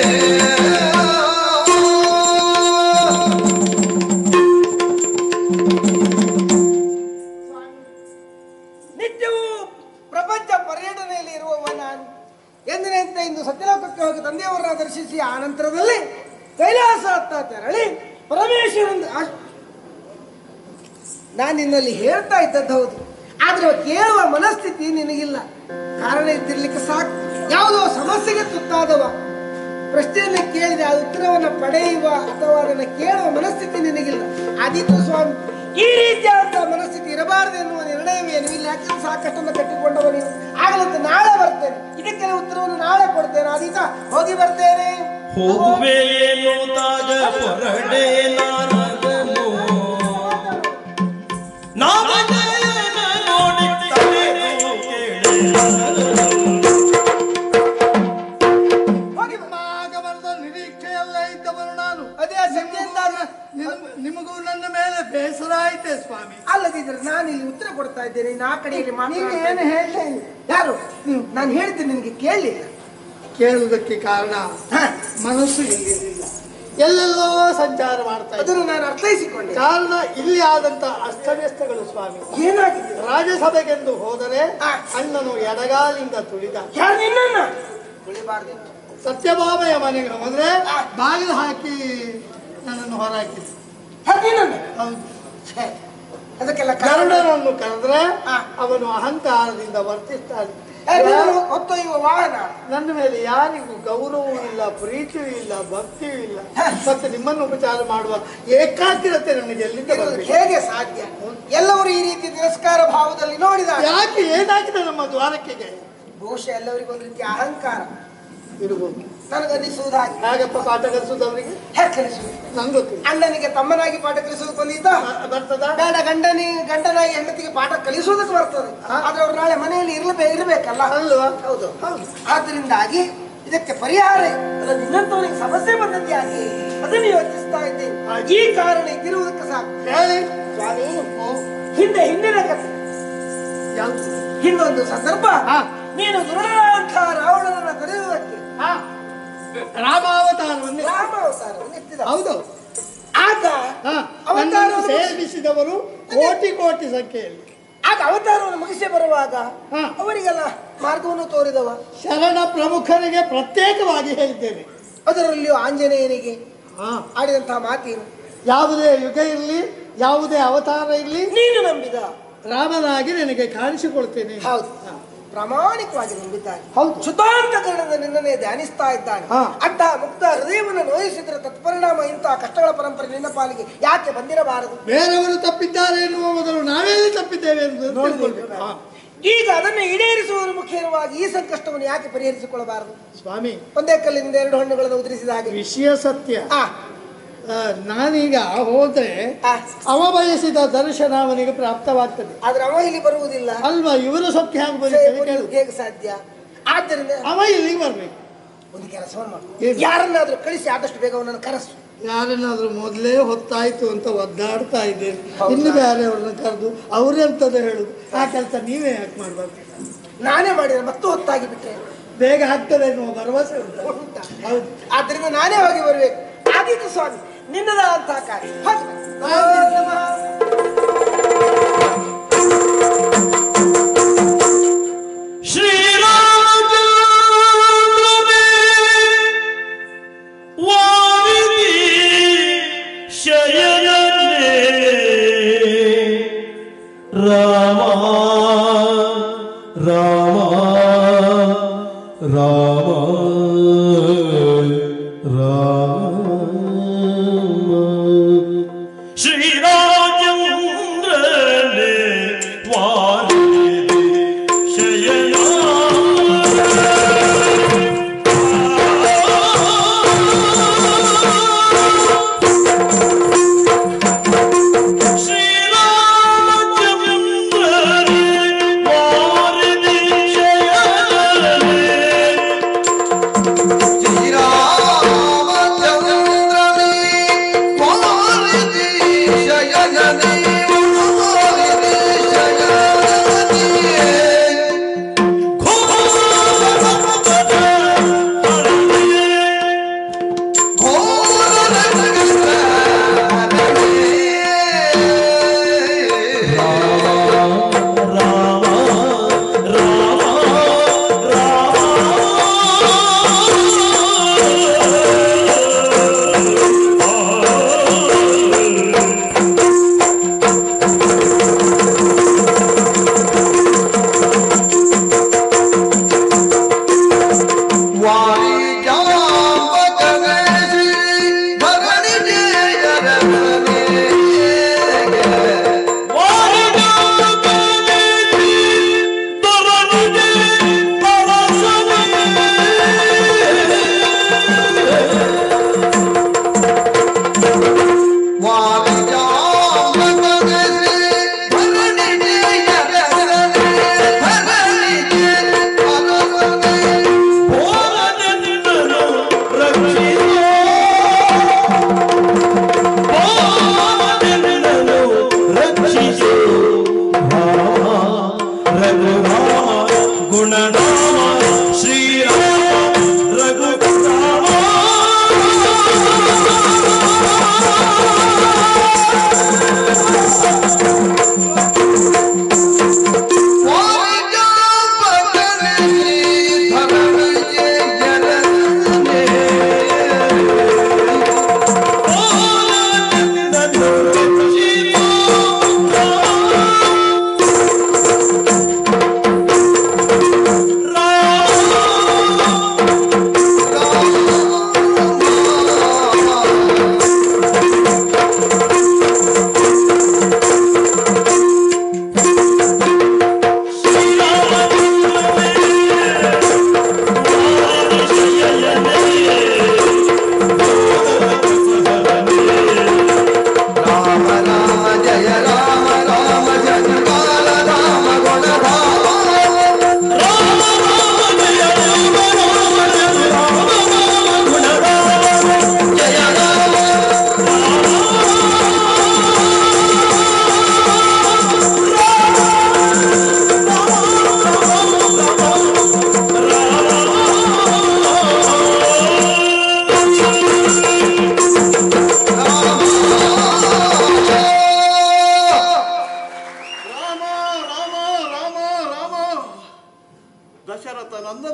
ನಿತ್ಯವೂ ಪ್ರಪಂಚ ಪರ್ಯಟನೆಯಲ್ಲಿ ಇರುವವ ನಾನು ಎಂದಿನಂತೆ ಇಂದು ಸತ್ಯಲೋಕಕ್ಕೆ ಹೋಗಿ ತಂದೆಯವರನ್ನ ದರ್ಶಿಸಿ ಆ ನಂತರದಲ್ಲಿ ಕೈಲಾಸ ಹತ್ತ ತೆರಳಿ ಪರಮೇಶ್ವರನ ಆಶ್- ನಾನು ನಿನ್ನಲ್ಲಿ ಹೇಳ್ತಾ ಇದ್ದದ್ದು ಹೌದು ಆದ್ರೆ ಕೇಳುವ ಮನಸ್ಥಿತಿ ನಿನಗಿಲ್ಲ ಕಾರಣ ಇದ್ದಿರ್ಲಿಕ್ಕೆ ಸಾಕು ಯಾವುದೋ ಸಮಸ್ಯೆಗೆ ತುತ್ತಾದವ ಪ್ರಶ್ನೆಯನ್ನ ಕೇಳಿದ ಆ ಉತ್ತರವನ್ನ ಪಡೆಯುವ ಅಥವಾ ಅದನ್ನ ಕೇಳುವ ಮನಸ್ಥಿತಿ ನಿನಗಿಲ್ಲ ಆದಿತ್ಯ ಸ್ವಾಮಿ ಈ ರೀತಿಯಾದಂತಹ ಮನಸ್ಥಿತಿ ಇರಬಾರದು ಎನ್ನುವ ನಿರ್ಣಯವೇನು ಇಲ್ಲ ಯಾಕಂದ್ರೆ ಸಾಕಷ್ಟನ್ನು ಕಟ್ಟಿಕೊಂಡವ ನೀನು ಆಗಲಂತ ನಾಳೆ ಬರ್ತೇನೆ ಇದಕ್ಕೆಲ್ಲ ಉತ್ತರವನ್ನು ನಾಳೆ ಕೊಡ್ತೇನೆ ಆದಿತ ಹೋಗಿ ಬರ್ತೇನೆ ಹೋಗುವೆ ಎನ್ನುವುದಾಗ ಹೊರಡೆ ನಾರದನು ನಾಮಜಯನ ನೋಡಿ ತಲೆದು ಕೇಳಿದನು. ಹೋಗಿ ಬ- ಆಗಮನದ ನಿರೀಕ್ಷೆಯಲ್ಲೇ ಇದ್ದವನು ನಾನು ಅದೇ ಸಂಜೆಯಿಂದ ನಿಮ್- ನಿಮಗೂ ನನ್ನ ಮೇಲೆ ಬೇಸರ ಆಯ್ತೆ ಸ್ವಾಮಿ ಅಲ್ಲದಿದ್ರೆ ನಾನು ಇಲ್ಲಿ ಉತ್ತರ ಕೊಡ್ತಾ ಇದ್ದೇನೆ ನಾ ಕಡೆಯಲ್ಲಿ ನೀನು ಮಾತಾಡ್ತಾ ಏನು ಇದ್ದೇನೆ. ಹೇಳಲೇ ಇಲ್ಲ. ಯಾರು ನಾನು ಹೇಳಿದ್ದೆ ನಿನಗೆ ಕೇಳಲಿಲ್ಲ ಕೇಳುವುದಕ್ಕೆ ಕಾರಣ ಮನಸ್ಸು ಇಲ್ಲಿರಲಿಲ್ಲ ಎಲ್ಲೆಲ್ಲೋ ಸಂಚಾರ ಮಾಡ್ತಾ ಇದ್ದೆ. ಅದನ್ನು ನಾನು ಅರ್ಥೈಸಿಕೊಂಡೆ ಕಾರಣ ಇಲ್ಲಿ ಆದಂತ ಅಸ್ತವ್ಯಸ್ತಗಳು ಸ್ವಾಮಿ ಏನಾಗಿದೆ ರಾಜ್ಯಸಭೆಗೆಂದು ಹೋದರೆ ಆ. ಅಣ್ಣನು ಎಡಗಾಲಿಂದ ತುಳಿದ ಯಾರು ನಿನ್ನನ್ನ ತುಳಿಬಾರ್ದಿತ್ತು ಸತ್ಯಭಾಮೆಯ ಮನೆಗೆ ಹೋದ್ರೆ ಬಾಗಿಲು ಹಾಕಿ ನನ್ನನ್ನು ಹೊರಹಾಕಿದ್ರು ಯಾರು ನಿನ್ನನ್ನ ಹೌದು ಛೇ, ಅದಕ್ಕೆಲ್ಲ ಕಾರಣ ಗರುಡನನ್ನು ಕರೆದ್ರೆ ಆ. ಅವನು ಅಹಂಕಾರದಿಂದ ವರ್ತಿಸ್ತಾನೆ ಯಾರು ನಿನ್ನನ್ನು ಹೊತ್ತೊಯ್ಯುವ ವಾಹನ ನನ್ನ ಮೇಲೆ ಯಾರಿಗೂ ಗೌರವವೂ ಇಲ್ಲ ಪ್ರೀತಿಯೂ ಇಲ್ಲ ಭಕ್ತಿಯೂ ಇಲ್ಲ ಮತ್ತೆ ನಿಮ್ಮನ್ನು ಉಪಚಾರ ಮಾಡುವ ಏಕಾಗ್ರತೆ ನನಗೆ ಎಲ್ಲಿಂದ ಇರುವುದು ಬರಬೇಕು ಹೇಗೆ ಸಾಧ್ಯ ಎಲ್ಲವರು ಈ ರೀತಿ ತಿರಸ್ಕಾರ ಭಾವದಲ್ಲಿ ನೋಡಿದಾಗ ಯಾಕೆ ಏನಾಗಿದೆ ನಮ್ಮ ದ್ವಾರಕೆಗೆ ಬಹುಶಃ ಎಲ್ಲರಿಗೂ ಒಂದು ರೀತಿಯ ಅಹಂಕಾರ ಇರ್ಬೋದು ನನಗನ್ನಿಸುವುದು ಹಾಗೆ ಹಾಗಪ್ಪ ಪಾಠ ಕಲಿಸುವುದು ಅವರಿಗೆ ಹೇಗೆ ಕಲಿಸುವುದು ನಂಗೆ ಗೊತ್ತಿಲ್ಲ ಅಣ್ಣನಿಗೆ ತಮ್ಮನಾಗಿ ಪಾಠ ಕಲಿಸುವುದು ಬಂದಿದ್ದ ಬ- ಬರ್ತದ ಬೇಡ ಗಂಡನಿ ಗಂಡನಾಗಿ ಹೆಂಡತಿಗೆ ಪಾಠ ಕಲಿಸುವುದಕ್ಕೆ ಬರ್ತದೆ ಆದ್ರೆ ಅವ್ರು ನಾಳೆ ಮನೆಯಲ್ಲಿ ಇರ್ಲೇ ಇರ್ಬೇಕಲ್ಲ ಅಲ್ವಾ ಹೌದು ಹೌದು ಆದ್ರಿಂದಾಗಿ ಇದಕ್ಕೆ ಪರಿಹಾರ ಅಲ್ಲ ನಿನ್ನಂತವನಿಗೆ ಸಮಸ್ಯೆ ಬಂದದ್ದು ಯಾಕೆ ಅದನ್ನು ಯೋಚಿಸ್ತಾ ಇದ್ದೇನೆ ಈ ಕಾರಣ ಇದ್ದಿರುವುದಕ್ಕೆ ಸಾಕು ಹೇಳಿ ಸ್ವಾಮಿ ಹಿಂದೆ ಹಿಂದಿನ ಕಥೆ ಯಾವ್ದು ಹಿಂದೊಂದು ಸಂದರ್ಭ ಹಾ. ನೀನು ದುರುಳಂತಹ ರಾವಣನನ್ನ ಕರೆಯುವುದಕ್ಕೆ ಹಾ ರಾಮಾವತಾರವನ್ನು ರಾಮಾವತಾರವನ್ನು ಎತ್ತಿದ ಹೌದು ಆಗ ಹಾ, ಅವತಾರವನ್ನು ನನ್ನನ್ನು ಸೇವಿಸಿದವರು ಕೋಟಿ ಕೋಟಿ ಸಂಖ್ಯೆಯಲ್ಲಿ ಆಗ ಅವತಾರವನ್ನು ಮುಗಿಸಿ ಬರುವಾಗ ಹಾ. ಅವರಿಗೆಲ್ಲ ಮಾರ್ಗವನ್ನು ತೋರಿದವ ಶರಣ ಪ್ರಮುಖರಿಗೆ ಪ್ರತ್ಯೇಕವಾಗಿ ಹೇಳಿದ್ದೇನೆ ಅದರಲ್ಲಿಯೂ ಆಂಜನೇಯನಿಗೆ ಹಾ ಆಡಿದಂತಹ ಮಾತೇನು ಯಾವುದೇ ಯುಗ ಇರಲಿ ಯಾವುದೇ ಅವತಾರ ಇರಲಿ ನೀನು ನಂಬಿದ ರಾಮನಾಗಿ ನಿನಗೆ ಕಾಣಿಸಿಕೊಳ್ತೇನೆ ಹೌದು ಪ್ರಾಮಾಣಿಕವಾಗಿ ನಂಬಿದ್ದಾನೆ ಹೌದು ಸುತಾಂತಕರಣದ ನಿನ್ನನ್ನೇ ಧ್ಯಾನಿಸ್ತಾ ಇದ್ದಾನೆ ಹಾ. ಅಂತಹ ಮುಕ್ತ ಹೃದಯವನ್ನು ನೋಯಿಸಿದ್ರೆ ತತ್ಪರಿಣಾಮ ಇಂತಹ ಕಷ್ಟಗಳ ಪರಂಪರೆ ನಿನ್ನ ಪಾಲಿಗೆ ಯಾಕೆ ಬಂದಿರಬಾರದು ಬೇರೆಯವರು ತಪ್ಪಿದ್ದಾರೆ ಎನ್ನುವ ಮೊದಲು ನಾವೆಲ್ಲಿ ತಪ್ಪಿದ್ದೇವೆ ಎಂದು ತಿಳ್ಕೊಳ್ಬೇಕು ಹಾ. ಈಗ ಅದನ್ನು ಈಡೇರಿಸುವುದರ ಮುಖ್ಯವಾಗಿ ಈ ಸಂಕಷ್ಟವನ್ನು ಯಾಕೆ ಪರಿಹರಿಸಿಕೊಳ್ಳಬಾರದು ಸ್ವಾಮಿ ಒಂದೇ ಕಲ್ಲಿನಿಂದ ಎರಡು ಹಣ್ಣುಗಳನ್ನು ಉದುರಿಸಿದ ಹಾಗೆ ವಿಷಯ ಸತ್ಯ ಆ, ಆ, ನಾನೀಗ ಹೋದ್ರೆ ಆ, ಅವ ಬಯಸಿದ ದರ್ಶನ ಅವನಿಗೆ ಪ್ರಾಪ್ತವಾಗ್ತದೆ ಆದ್ರೆ ಅವ ಇಲ್ಲಿ ಬರುವುದಿಲ್ಲ ಅಲ್ವಾ ಇವರ ಸೊಕ್ಕೆ ಹಾಗೆ ಬರೀತಾರೆ ಕೇಳು ಹೇಗೆ ಸಾಧ್ಯ ಆದ್ದರಿಂದ ಅವ ಇಲ್ಲಿಗೆ ಬರ್ಬೇಕು ಒಂದು ಕೆಲಸವನ್ನು ಮಾಡು ಏನು? ಯಾರನ್ನಾದ್ರೂ ಕಳಿಸಿ ಆದಷ್ಟು ಬೇಗ ಅವನನ್ನು ಕರೆಸು ಯಾರನ್ನಾದ್ರೂ ಮೊದಲೇ ಹೊತ್ತಾಯ್ತು ಅಂತ ಒದ್ದಾಡ್ತಾ ಇದ್ದೇನೆ ಇನ್ನು ಬೇರೆಯವ್ರನ್ನ ಕರೆದು ಅವ್ರೆಂತದ ಹೇಳುದು ಆ ಕೆಲಸ ನೀವೇ ಯಾಕೆ ಮಾಡ್ಬಾರ್ದು ನಾನೇ ಮಾಡಿದ್ರೆ ಮತ್ತೆ ಹೊತ್ತಾಗಿ ಬಿಟ್ರೆ ಬೇಗ ಆಗ್ತದೆ ಎನ್ನುವ ಭರವಸೆ ಉಂಟು ಉಂಟಾ? ಹೌದು ಆದ್ದರಿಂದ ನಾನೇ ಹೋಗಿ ಬರಬೇಕು ಆದೀತು ಸ್ವಾಮಿ ನಿನ್ನದಾದಂತಹ ಕಾರ್ಯ ಹೋಗಿ ಬಾ. ಶ್ರೀರಾಮಚಂದ್ರನೇ ವಾರಿದಿ ಶಯನನೇ ರಾಮ ರಾಮ ರಾಮ ರಾಮ ಶ್ರೀರಾಜೇಂದ್ರನೇ ವಾರಿದಿ ಶಯನ ಶ್ರೀರಾಮಚಂದ್ರನೇ ವಾರಿದಿ ಶಯನನೇ ಶ್ರೀರಾಮಚಂದ್ರನೇ ವಾರಿದಿ ಶಯನನೇ ವಾರಿದಿ ಶಯನನೇ ರಕ್ಷಿಸೋ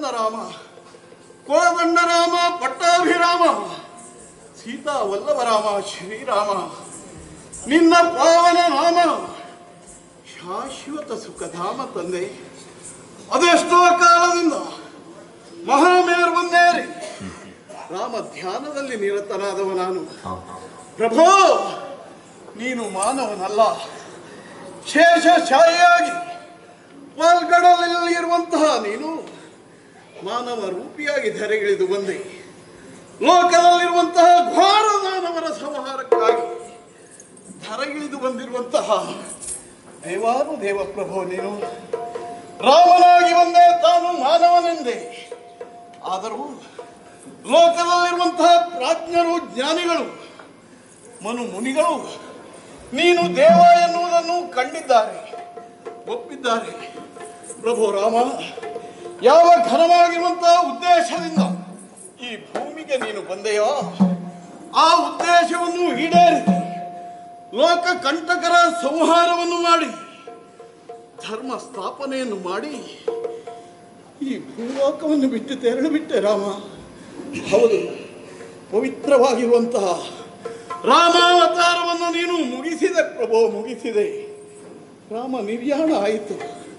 ವಲ್ಲಭದ ರಾಮ ಕೋದಂಡ ರಾಮ ಪಟ್ಟಾಭಿರಾಮ ಸೀತಾ ವಲ್ಲಭ ರಾಮ ಶ್ರೀರಾಮ ನಿನ್ನ ಪಾವನ ನಾಮ ಶಾಶ್ವತ ಸುಖಧಾಮ ತಂದೆ ಅದೆಷ್ಟೋ ಕಾಲದಿಂದ ಮಹಾಮೇರು ಬಂದೇರಿ ರಾಮ ಧ್ಯಾನದಲ್ಲಿ ನಿರತನಾದವ ನಾನು ಪ್ರಭೋ ನೀನು ಮಾನವನಲ್ಲ ಶೇಷಶಾಹಿಯಾಗಿ ಪಾಲ್ಗಡಲಲ್ಲಿರುವಂತಹ ನೀನು ಮಾನವ ರೂಪಿಯಾಗಿ ಧರೆಗಿಳಿದು ಬಂದೆ ಲೋಕದಲ್ಲಿರುವಂತಹ ಘೋರ ದಾನವರ ಸಂಹಾರಕ್ಕಾಗಿ ಧರೆಗಿಳಿದು ಬಂದಿರುವಂತಹ ದೇವಾನು ದೇವಪ್ರಭು ನೀನು ರಾಮನಾಗಿ ಬಂದೆ ತಾನು ಮಾನವನೆಂದೆ ಆದರೂ ಲೋಕದಲ್ಲಿರುವಂತಹ ಪ್ರಾಜ್ಞರು ಜ್ಞಾನಿಗಳು ಮನು ಮುನಿಗಳು ನೀನು ದೇವ ಎನ್ನುವುದನ್ನು ಕಂಡಿದ್ದಾರೆ ಒಪ್ಪಿದ್ದಾರೆ ಪ್ರಭು ರಾಮ ಯಾವ ಘನವಾಗಿರುವಂತಹ ಉದ್ದೇಶದಿಂದ ಈ ಭೂಮಿಗೆ ನೀನು ಬಂದೆಯೋ ಆ ಉದ್ದೇಶವನ್ನು ಈಡೇರಿಸಿ ಲೋಕ ಕಂಟಕರ ಸಂಹಾರವನ್ನು ಮಾಡಿ ಧರ್ಮ ಸ್ಥಾಪನೆಯನ್ನು ಮಾಡಿ ಈ ಭೂಲೋಕವನ್ನು ಬಿಟ್ಟು ತೆರಳು ಬಿಟ್ಟೆ ರಾಮ ಹೌದು ಪವಿತ್ರವಾಗಿರುವಂತಹ ರಾಮಾವತಾರವನ್ನು ನೀನು ಮುಗಿಸಿದೆ ಪ್ರಭು ಮುಗಿಸಿದೆ ರಾಮ ನಿರ್ಯಾಣ ಆಯಿತು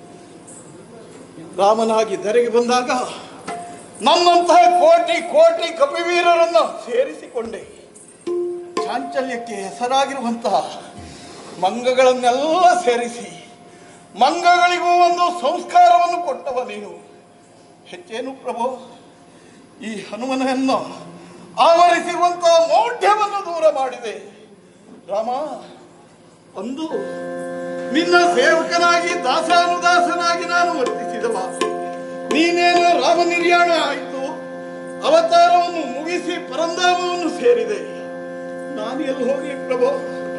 ರಾಮನಾಗಿ ಧರೆಗೆ ಬಂದಾಗ ನಮ್ಮಂತಹ ಕೋಟಿ ಕೋಟಿ ಕಪಿವೀರರನ್ನು ಸೇರಿಸಿಕೊಂಡೆ ಚಾಂಚಲ್ಯಕ್ಕೆ ಹೆಸರಾಗಿರುವಂತಹ ಮಂಗಗಳನ್ನೆಲ್ಲ ಸೇರಿಸಿ ಮಂಗಗಳಿಗೂ ಒಂದು ಸಂಸ್ಕಾರವನ್ನು ಕೊಟ್ಟವ ನೀನು ಹೆಚ್ಚೇನು ಪ್ರಭು ಈ ಹನುಮನನ್ನು ಆವರಿಸಿರುವಂತಹ ಮೌಢ್ಯವನ್ನು ದೂರ ಮಾಡಿದೆ ರಾಮ ಒಂದು ನಿನ್ನ ಸೇವಕನಾಗಿ ದಾಸಾನುದಾಸನಾಗಿ ನಾನು ವರ್ತಿಸಿದವ ನೀನೇನು ರಾಮ ನಿರ್ಯಾಣ ಆಯಿತು ಅವತಾರವನ್ನು ಮುಗಿಸಿ ಪರಂಧಾಮವನ್ನು ಸೇರಿದೆ ನಾನು ಎಲ್ಲಿ ಹೋಗಿ ಪ್ರಭು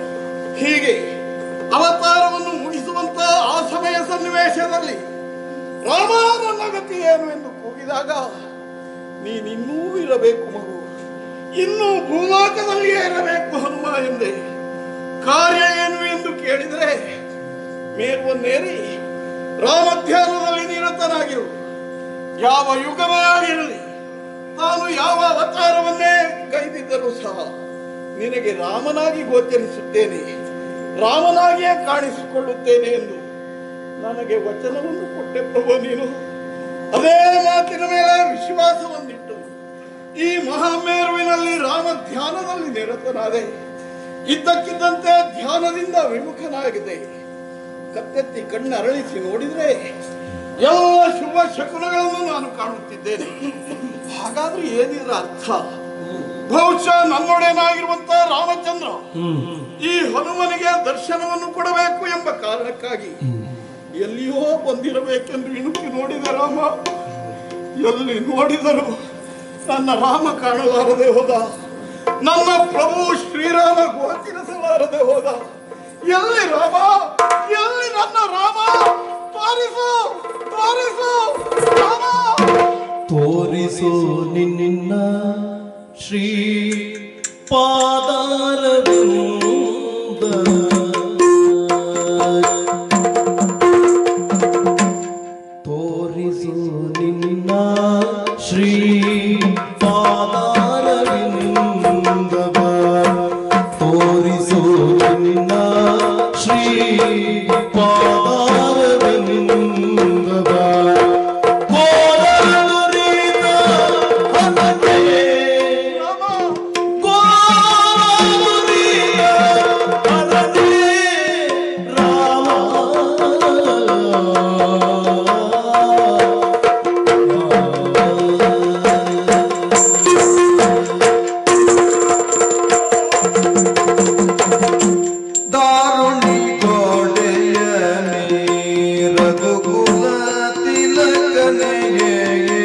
ಹೀಗೆ ಅವತಾರವನ್ನು ಮುಗಿಸುವಂತ ಆ ಸಮಯ ಸನ್ನಿವೇಶದಲ್ಲಿ ರಾಮ ನನ್ನ ಗತಿ ಏನು ಎಂದು ಕೂಗಿದಾಗ ನೀನಿನ್ನೂ ಇರಬೇಕು ಮಗು ಇನ್ನೂ ಭೂಲೋಕದಲ್ಲಿಯೇ ಇರಬೇಕು ಹನುಮ ಎಂದೆ ಕಾರ್ಯ ಏನು ಎಂದು ಕೇಳಿದರೆ ಮೇಲ್ವನ್ನೇರಿ ರಾಮಧ್ಯಾನದಲ್ಲಿ ನಿರತನಾಗಿರು ಯಾವ ಯುಗವೇ ಆಗಿರಲಿ ತಾನು ಯಾವ ಅವತಾರವನ್ನೇ ಕೈದಿದ್ದರೂ ಸಹ ನಿನಗೆ ರಾಮನಾಗಿ ಗೋಚರಿಸುತ್ತೇನೆ ರಾಮನಾಗಿಯೇ ಕಾಣಿಸಿಕೊಳ್ಳುತ್ತೇನೆ ಎಂದು ನನಗೆ ವಚನವನ್ನು ಕೊಟ್ಟೆ ಪ್ರಭು ನೀನು ಅದೇ ಮಾತಿನ ಮೇಲೆ ವಿಶ್ವಾಸವನ್ನಿಟ್ಟು ಈ ಮಹಾಮೇರುವಿನಲ್ಲಿ ರಾಮ ಧ್ಯಾನದಲ್ಲಿ ನಿರತನಾದೆ ಇದ್ದಕ್ಕಿದ್ದಂತೆ ಧ್ಯಾನದಿಂದ ವಿಮುಖನಾಗಿದೆ ಕತ್ತೆತ್ತಿ ಕಣ್ಣು ಅರಳಿಸಿ ನೋಡಿದ್ರೆ ಎಲ್ಲ ಶುಭ ಶಕುನಗಳನ್ನು ನಾನು ಕಾಣುತ್ತಿದ್ದೇನೆ ಹಾಗಾದ್ರೆ ಏನಿದ್ರ ಅರ್ಥ ಬಹುಶಃ ನನ್ನೊಡೆನಾಗಿರುವಂತಹ ರಾಮಚಂದ್ರ ಈ ಹನುಮನಿಗೆ ದರ್ಶನವನ್ನು ಕೊಡಬೇಕು ಎಂಬ ಕಾರಣಕ್ಕಾಗಿ ಎಲ್ಲಿಯೋ ಬಂದಿರಬೇಕೆಂದು ಇಣುಕಿ ನೋಡಿದ ರಾಮ ಎಲ್ಲಿ ನೋಡಿದರು ನನ್ನ ರಾಮ ಕಾಣಲಾರದೆ ಹೋದ ನನ್ನ ಪ್ರಭು ಶ್ರೀರಾಮ ಗೋಚರಿಸಲಾರದೆ ಹೋದ ಎಲ್ಲಿ ರಾಮ ಎಲ್ಲಿ ನನ್ನ ರಾಮ ತೋರಿಸು ತೋರಿಸು ರಾಮ ತೋರಿಸು ನಿನ್ನ ಶ್ರೀ ಪಾದಾರವಿಂದ ತೋರಿಸು ನಿನ್ನ ಶ್ರೀ ಪಾದಾರವಿಂದವ ತೋರಿಸು ನಿನ್ನ ಶ್ರೀ ಪಾದಾರವಿಂದವ ಕೋಲಾರಿದ ಹನಕೆ ಕೋಲಾರಿದ ಹನಕೆ ದಾರುಣಿ ಗೋಡೆಯ ರಘುಕುಲ ತಿಲಕನೆಗೆ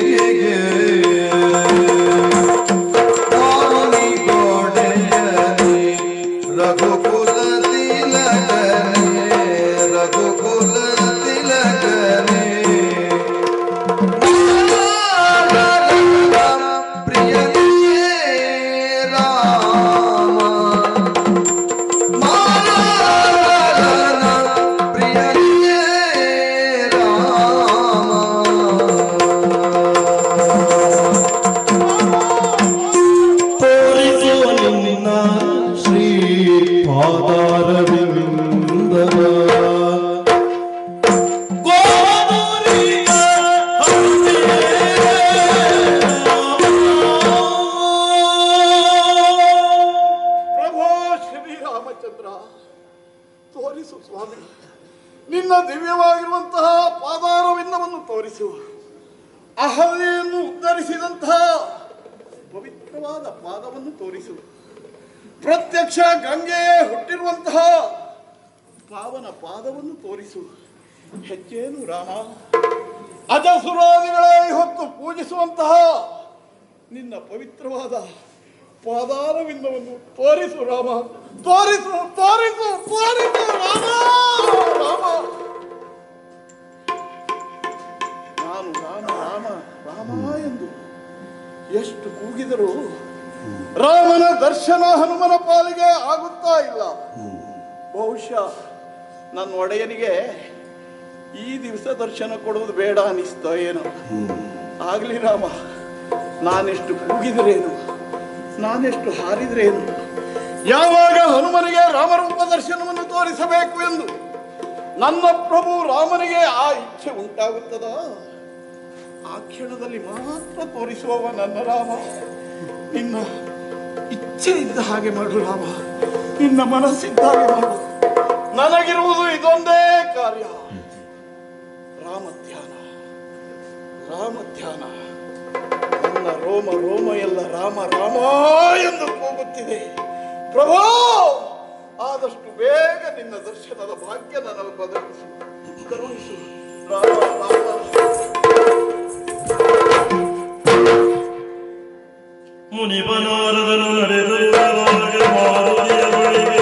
ದಾರುಣಿ ಗೋಡೆಯ ರಘುಕುಲ ತಿಲಕನೆ ರಘುಕುಲ ತಿಲಕನೆ ಪ್ರಿಯ ರಾಮ ಮಾಲನ ಪ್ರಿಯನೇ ರಾಮ ಪಾದಾರವಿಂದವ ಪ್ರಭೋ ಶ್ರೀರಾಮಚಂದ್ರ ತೋರಿಸು ಸ್ವಾಮಿ ನಿನ್ನ ದಿವ್ಯವಾಗಿರುವಂತಹ ಪಾದಾರವಿಂದವನ್ನು ತೋರಿಸು ಅಹಲ್ಯೆಯನ್ನು ಉದ್ಧರಿಸಿದಂತಹ ಪವಿತ್ರವಾದ ಪಾದವನ್ನು ತೋರಿಸು ಪ್ರತ್ಯಕ್ಷ ಗಂಗೆಯೇ ಹುಟ್ಟಿರುವಂತಹ ಪಾವನ ಪಾದವನ್ನು ತೋರಿಸು ಹೆಚ್ಚೇನು ರಾಮ ಅಜಸುರಾದಿಗಳೇ ಹೊತ್ತು ಪೂಜಿಸುವಂತಹ ನಿನ್ನ ಪವಿತ್ರವಾದ ಪಾದಾರವಿಂದವನ್ನು ತೋರಿಸು ರಾಮ ತೋರಿಸು ತೋರಿಸು ತೋರಿಸು ರಾಮ ರಾಮ ನಾನು ರಾಮ ರಾಮ ರಾಮ ಎಂದು ಎಷ್ಟು ಕೂಗಿದರೂ ರಾಮನ ದರ್ಶನ ಹನುಮನ ಪಾಲಿಗೆ ಆಗುತ್ತಾ ಇಲ್ಲ ಬಹುಶಃ ನನ್ನ ಒಡೆಯನಿಗೆ ಈ ದಿವಸ ದರ್ಶನ ಕೊಡುವುದು ಬೇಡ ಅನಿಸ್ತೋ ಏನೋ ಆಗ್ಲಿ ರಾಮ ನಾನೆಷ್ಟು ಕೂಗಿದ್ರೇನು ನಾನೆಷ್ಟು ಹಾರಿದ್ರೇನು ಯಾವಾಗ ಹನುಮನಿಗೆ ರಾಮರೂಪ ದರ್ಶನವನ್ನು ತೋರಿಸಬೇಕು ಎಂದು ನನ್ನ ಪ್ರಭು ರಾಮನಿಗೆ ಆ ಇಚ್ಛೆ ಉಂಟಾಗುತ್ತದ ಆ ಕ್ಷಣದಲ್ಲಿ ಮಾತ್ರ ತೋರಿಸುವವ ನನ್ನ ರಾಮ ನಿನ್ನ ಇಚ್ಛೆ ಇದ್ದ ಹಾಗೆ ಮಾಡು ರಾಮ ನಿನ್ನ ಮನಸ್ಸಿದ್ದ ಹಾಗೆ ಮಾಡು ನನಗಿರುವುದು ಇದೊಂದೇ ಕಾರ್ಯ ರಾಮ ಧ್ಯಾನ ರಾಮ ಧ್ಯಾನ ನನ್ನ ರೋಮ ರೋಮ ಎಲ್ಲ ರಾಮ ರಾಮ ಎಂದು ಕೂಗುತ್ತಿದೆ ಪ್ರಭೋ ಆದಷ್ಟು ಬೇಗ ನಿನ್ನ ದರ್ಶನದ ಭಾಗ್ಯ ನನಗೆ ಬದಲಿಸು ಕರುಣಿಸು ರಾಮ ರಾಮ ಮುನಿಪನಾರದನು ನಡೆದುವಾಗ ಮಾರುತಿಯ ಬಳಿಗೆ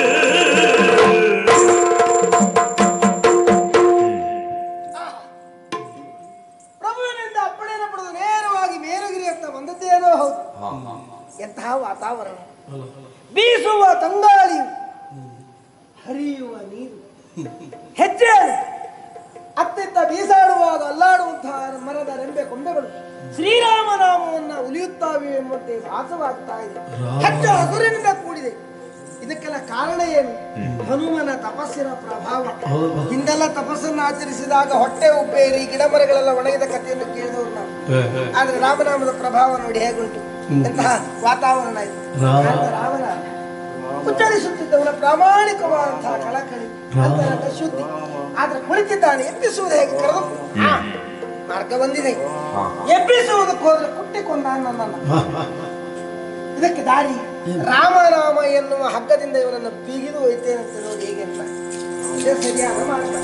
ಪ್ರಭುವಿನಿಂದ ಅಪ್ಪಣೆಯನ್ನು ಪಡೆದು ನೇರವಾಗಿ ಮೇರುಗಿರಿಯತ್ತ ಬಂದದ್ದೇನೋ ಹೌದು ಎಂತಹ ವಾತಾವರಣ ಬೀಸುವ ತಂಗಾಳಿಯು ಹರಿಯುವ ನೀರು ಹೆಜ್ಜೆ ಅತ್ತಿತ್ತ ಬೀಸಾಡುವಾಗ ಅಲ್ಲಾಡುವಂತಹ ಮರದ ರೆಂಬೆ ಕೊಂಬೆಗಳು ಶ್ರೀರಾಮನಾಮವನ್ನ ಉಲಿಯುತ್ತಾವೆ ಎಂಬಂತೆ ಭಾಸವಾಗ್ತಾ ಇದೆ ಹಚ್ಚ ಹಸುರಿನಿಂದ ಕೂಡಿದೆ ಇದಕ್ಕೆಲ್ಲ ಕಾರಣ ಏನು ಹನುಮನ ತಪಸ್ಸಿನ ಪ್ರಭಾವ ಹಿಂದೆಲ್ಲ ತಪಸ್ಸನ್ನು ಆಚರಿಸಿದಾಗ ಹೊಟ್ಟೆ ಉಪ್ಪೇರಿ ಗಿಡ ಮರಗಳೆಲ್ಲ ಒಣಗಿದ ಕಥೆಯನ್ನು ಕೇಳಿದವರು ನಾವು ಆದ್ರೆ ರಾಮನಾಮದ ಪ್ರಭಾವ ನೋಡಿ ಹೇಗುಂಟು ಎಂತಹ ವಾತಾವರಣ ಇದೆ ಆಗ ರಾಮನ ಉಚ್ಚರಿಸುತ್ತಿದ್ದವನ ಪ್ರಾಮಾಣಿಕವಾದಂತಹ ಕಳಕಳಿ ಅಂತರಂಗ ಶುದ್ಧಿ ಆದ್ರೆ ಕುಳಿತಿದ್ದಾನೆ ಎಬ್ಬಿಸುವುದು ಹೇಗೆ ಕರೆದು ಆ, ಮಾರ್ಗ ಬಂದಿದೆ ಎಬ್ಬಿಸುವುದಕ್ಕೆ ಹೋದ್ರೆ ಕುಟ್ಟಿಕೊಂಡ ನನ್ನನ್ನು ಇದಕ್ಕೆ ದಾರಿ ರಾಮನಾಮ ಎನ್ನುವ ಹಗ್ಗದಿಂದ ಇವನನ್ನು ಬೀಗಿದು ಒಯ್ತೇನಂತೆ ನೋಡಿ ಹೇಗೆ ಅಂತ ಇದೇ ಸರಿಯಾದ ಮಾರ್ಗ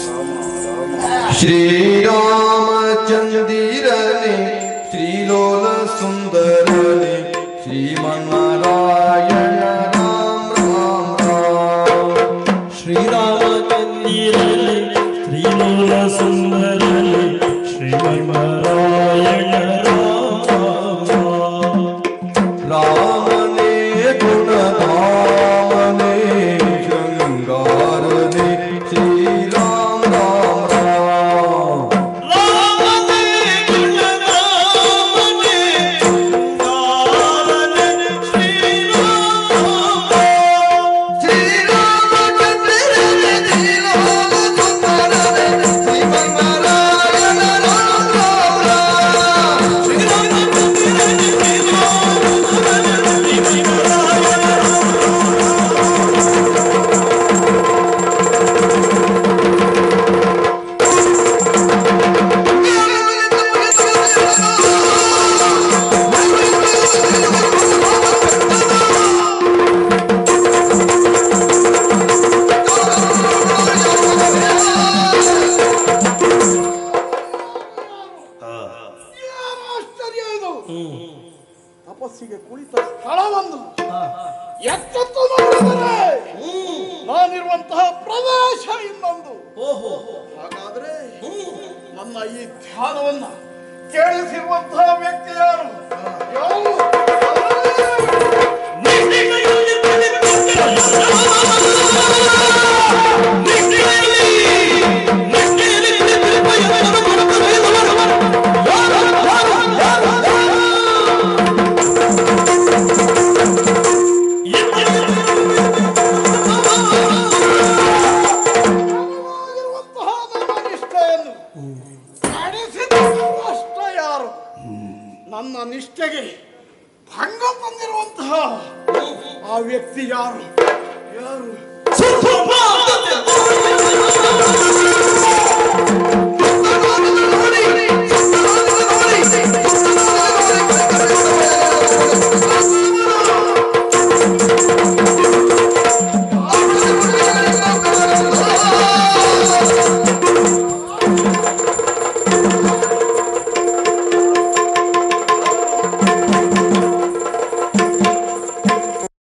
ಶ್ರೀರಾಮಚಂದಿರನೆ ಶ್ರೀಲೋಲ ಸುಂದರನೆ ಶ್ರೀಮನ್ನಾರಾಯಣ ರಾಮ ರಾಮ ರಾಮ ಶ್ರೀರಾಮಚಂದಿರಲಿ ಶ್ರೀಲೋಲ ಸುಂದರಲಿ ಶ್ರೀಮನ್ನಾರಾಯಣ ರಾಮ ರಾಮನೇ ಗುಣಧಾಮನೇ ಶೃಂಗಾರನೆ ಶ್ರೀರಾಮ ರಾಮ ರಾಮ ಶ್ರೀರಾಮಚಂದ್ರನೇ ಶ್ರೀಲೋಲ ಸುಂದರನೆ ಶ್ರೀಮನ್ನಾರಾಯಣ ರಾಮ ರಾಮ ರಾಮ ಏನು ಆಶ್ಚರ್ಯ ಇದು ತಪಸ್ಸಿಗೆ ಕುಳಿತ ಸ್ಥಳವನ್ನು ಎಚ್ಚೆತ್ತು ನೋಡಿದರೆ ನಾನಿರುವಂತಹ ಪ್ರದೇಶ ಇನ್ನೊಂದು ಹಾಗಾದ್ರೆ ನನ್ನ ಈ ಧ್ಯಾನವನ್ನ ಕೇಳಿಸಿರುವಂತಹ ವ್ಯಕ್ತಿ ಯಾರು ಯಾರು Yeah. ವ್ಯಕ್ತಿ ಯಾರು ಯಾರು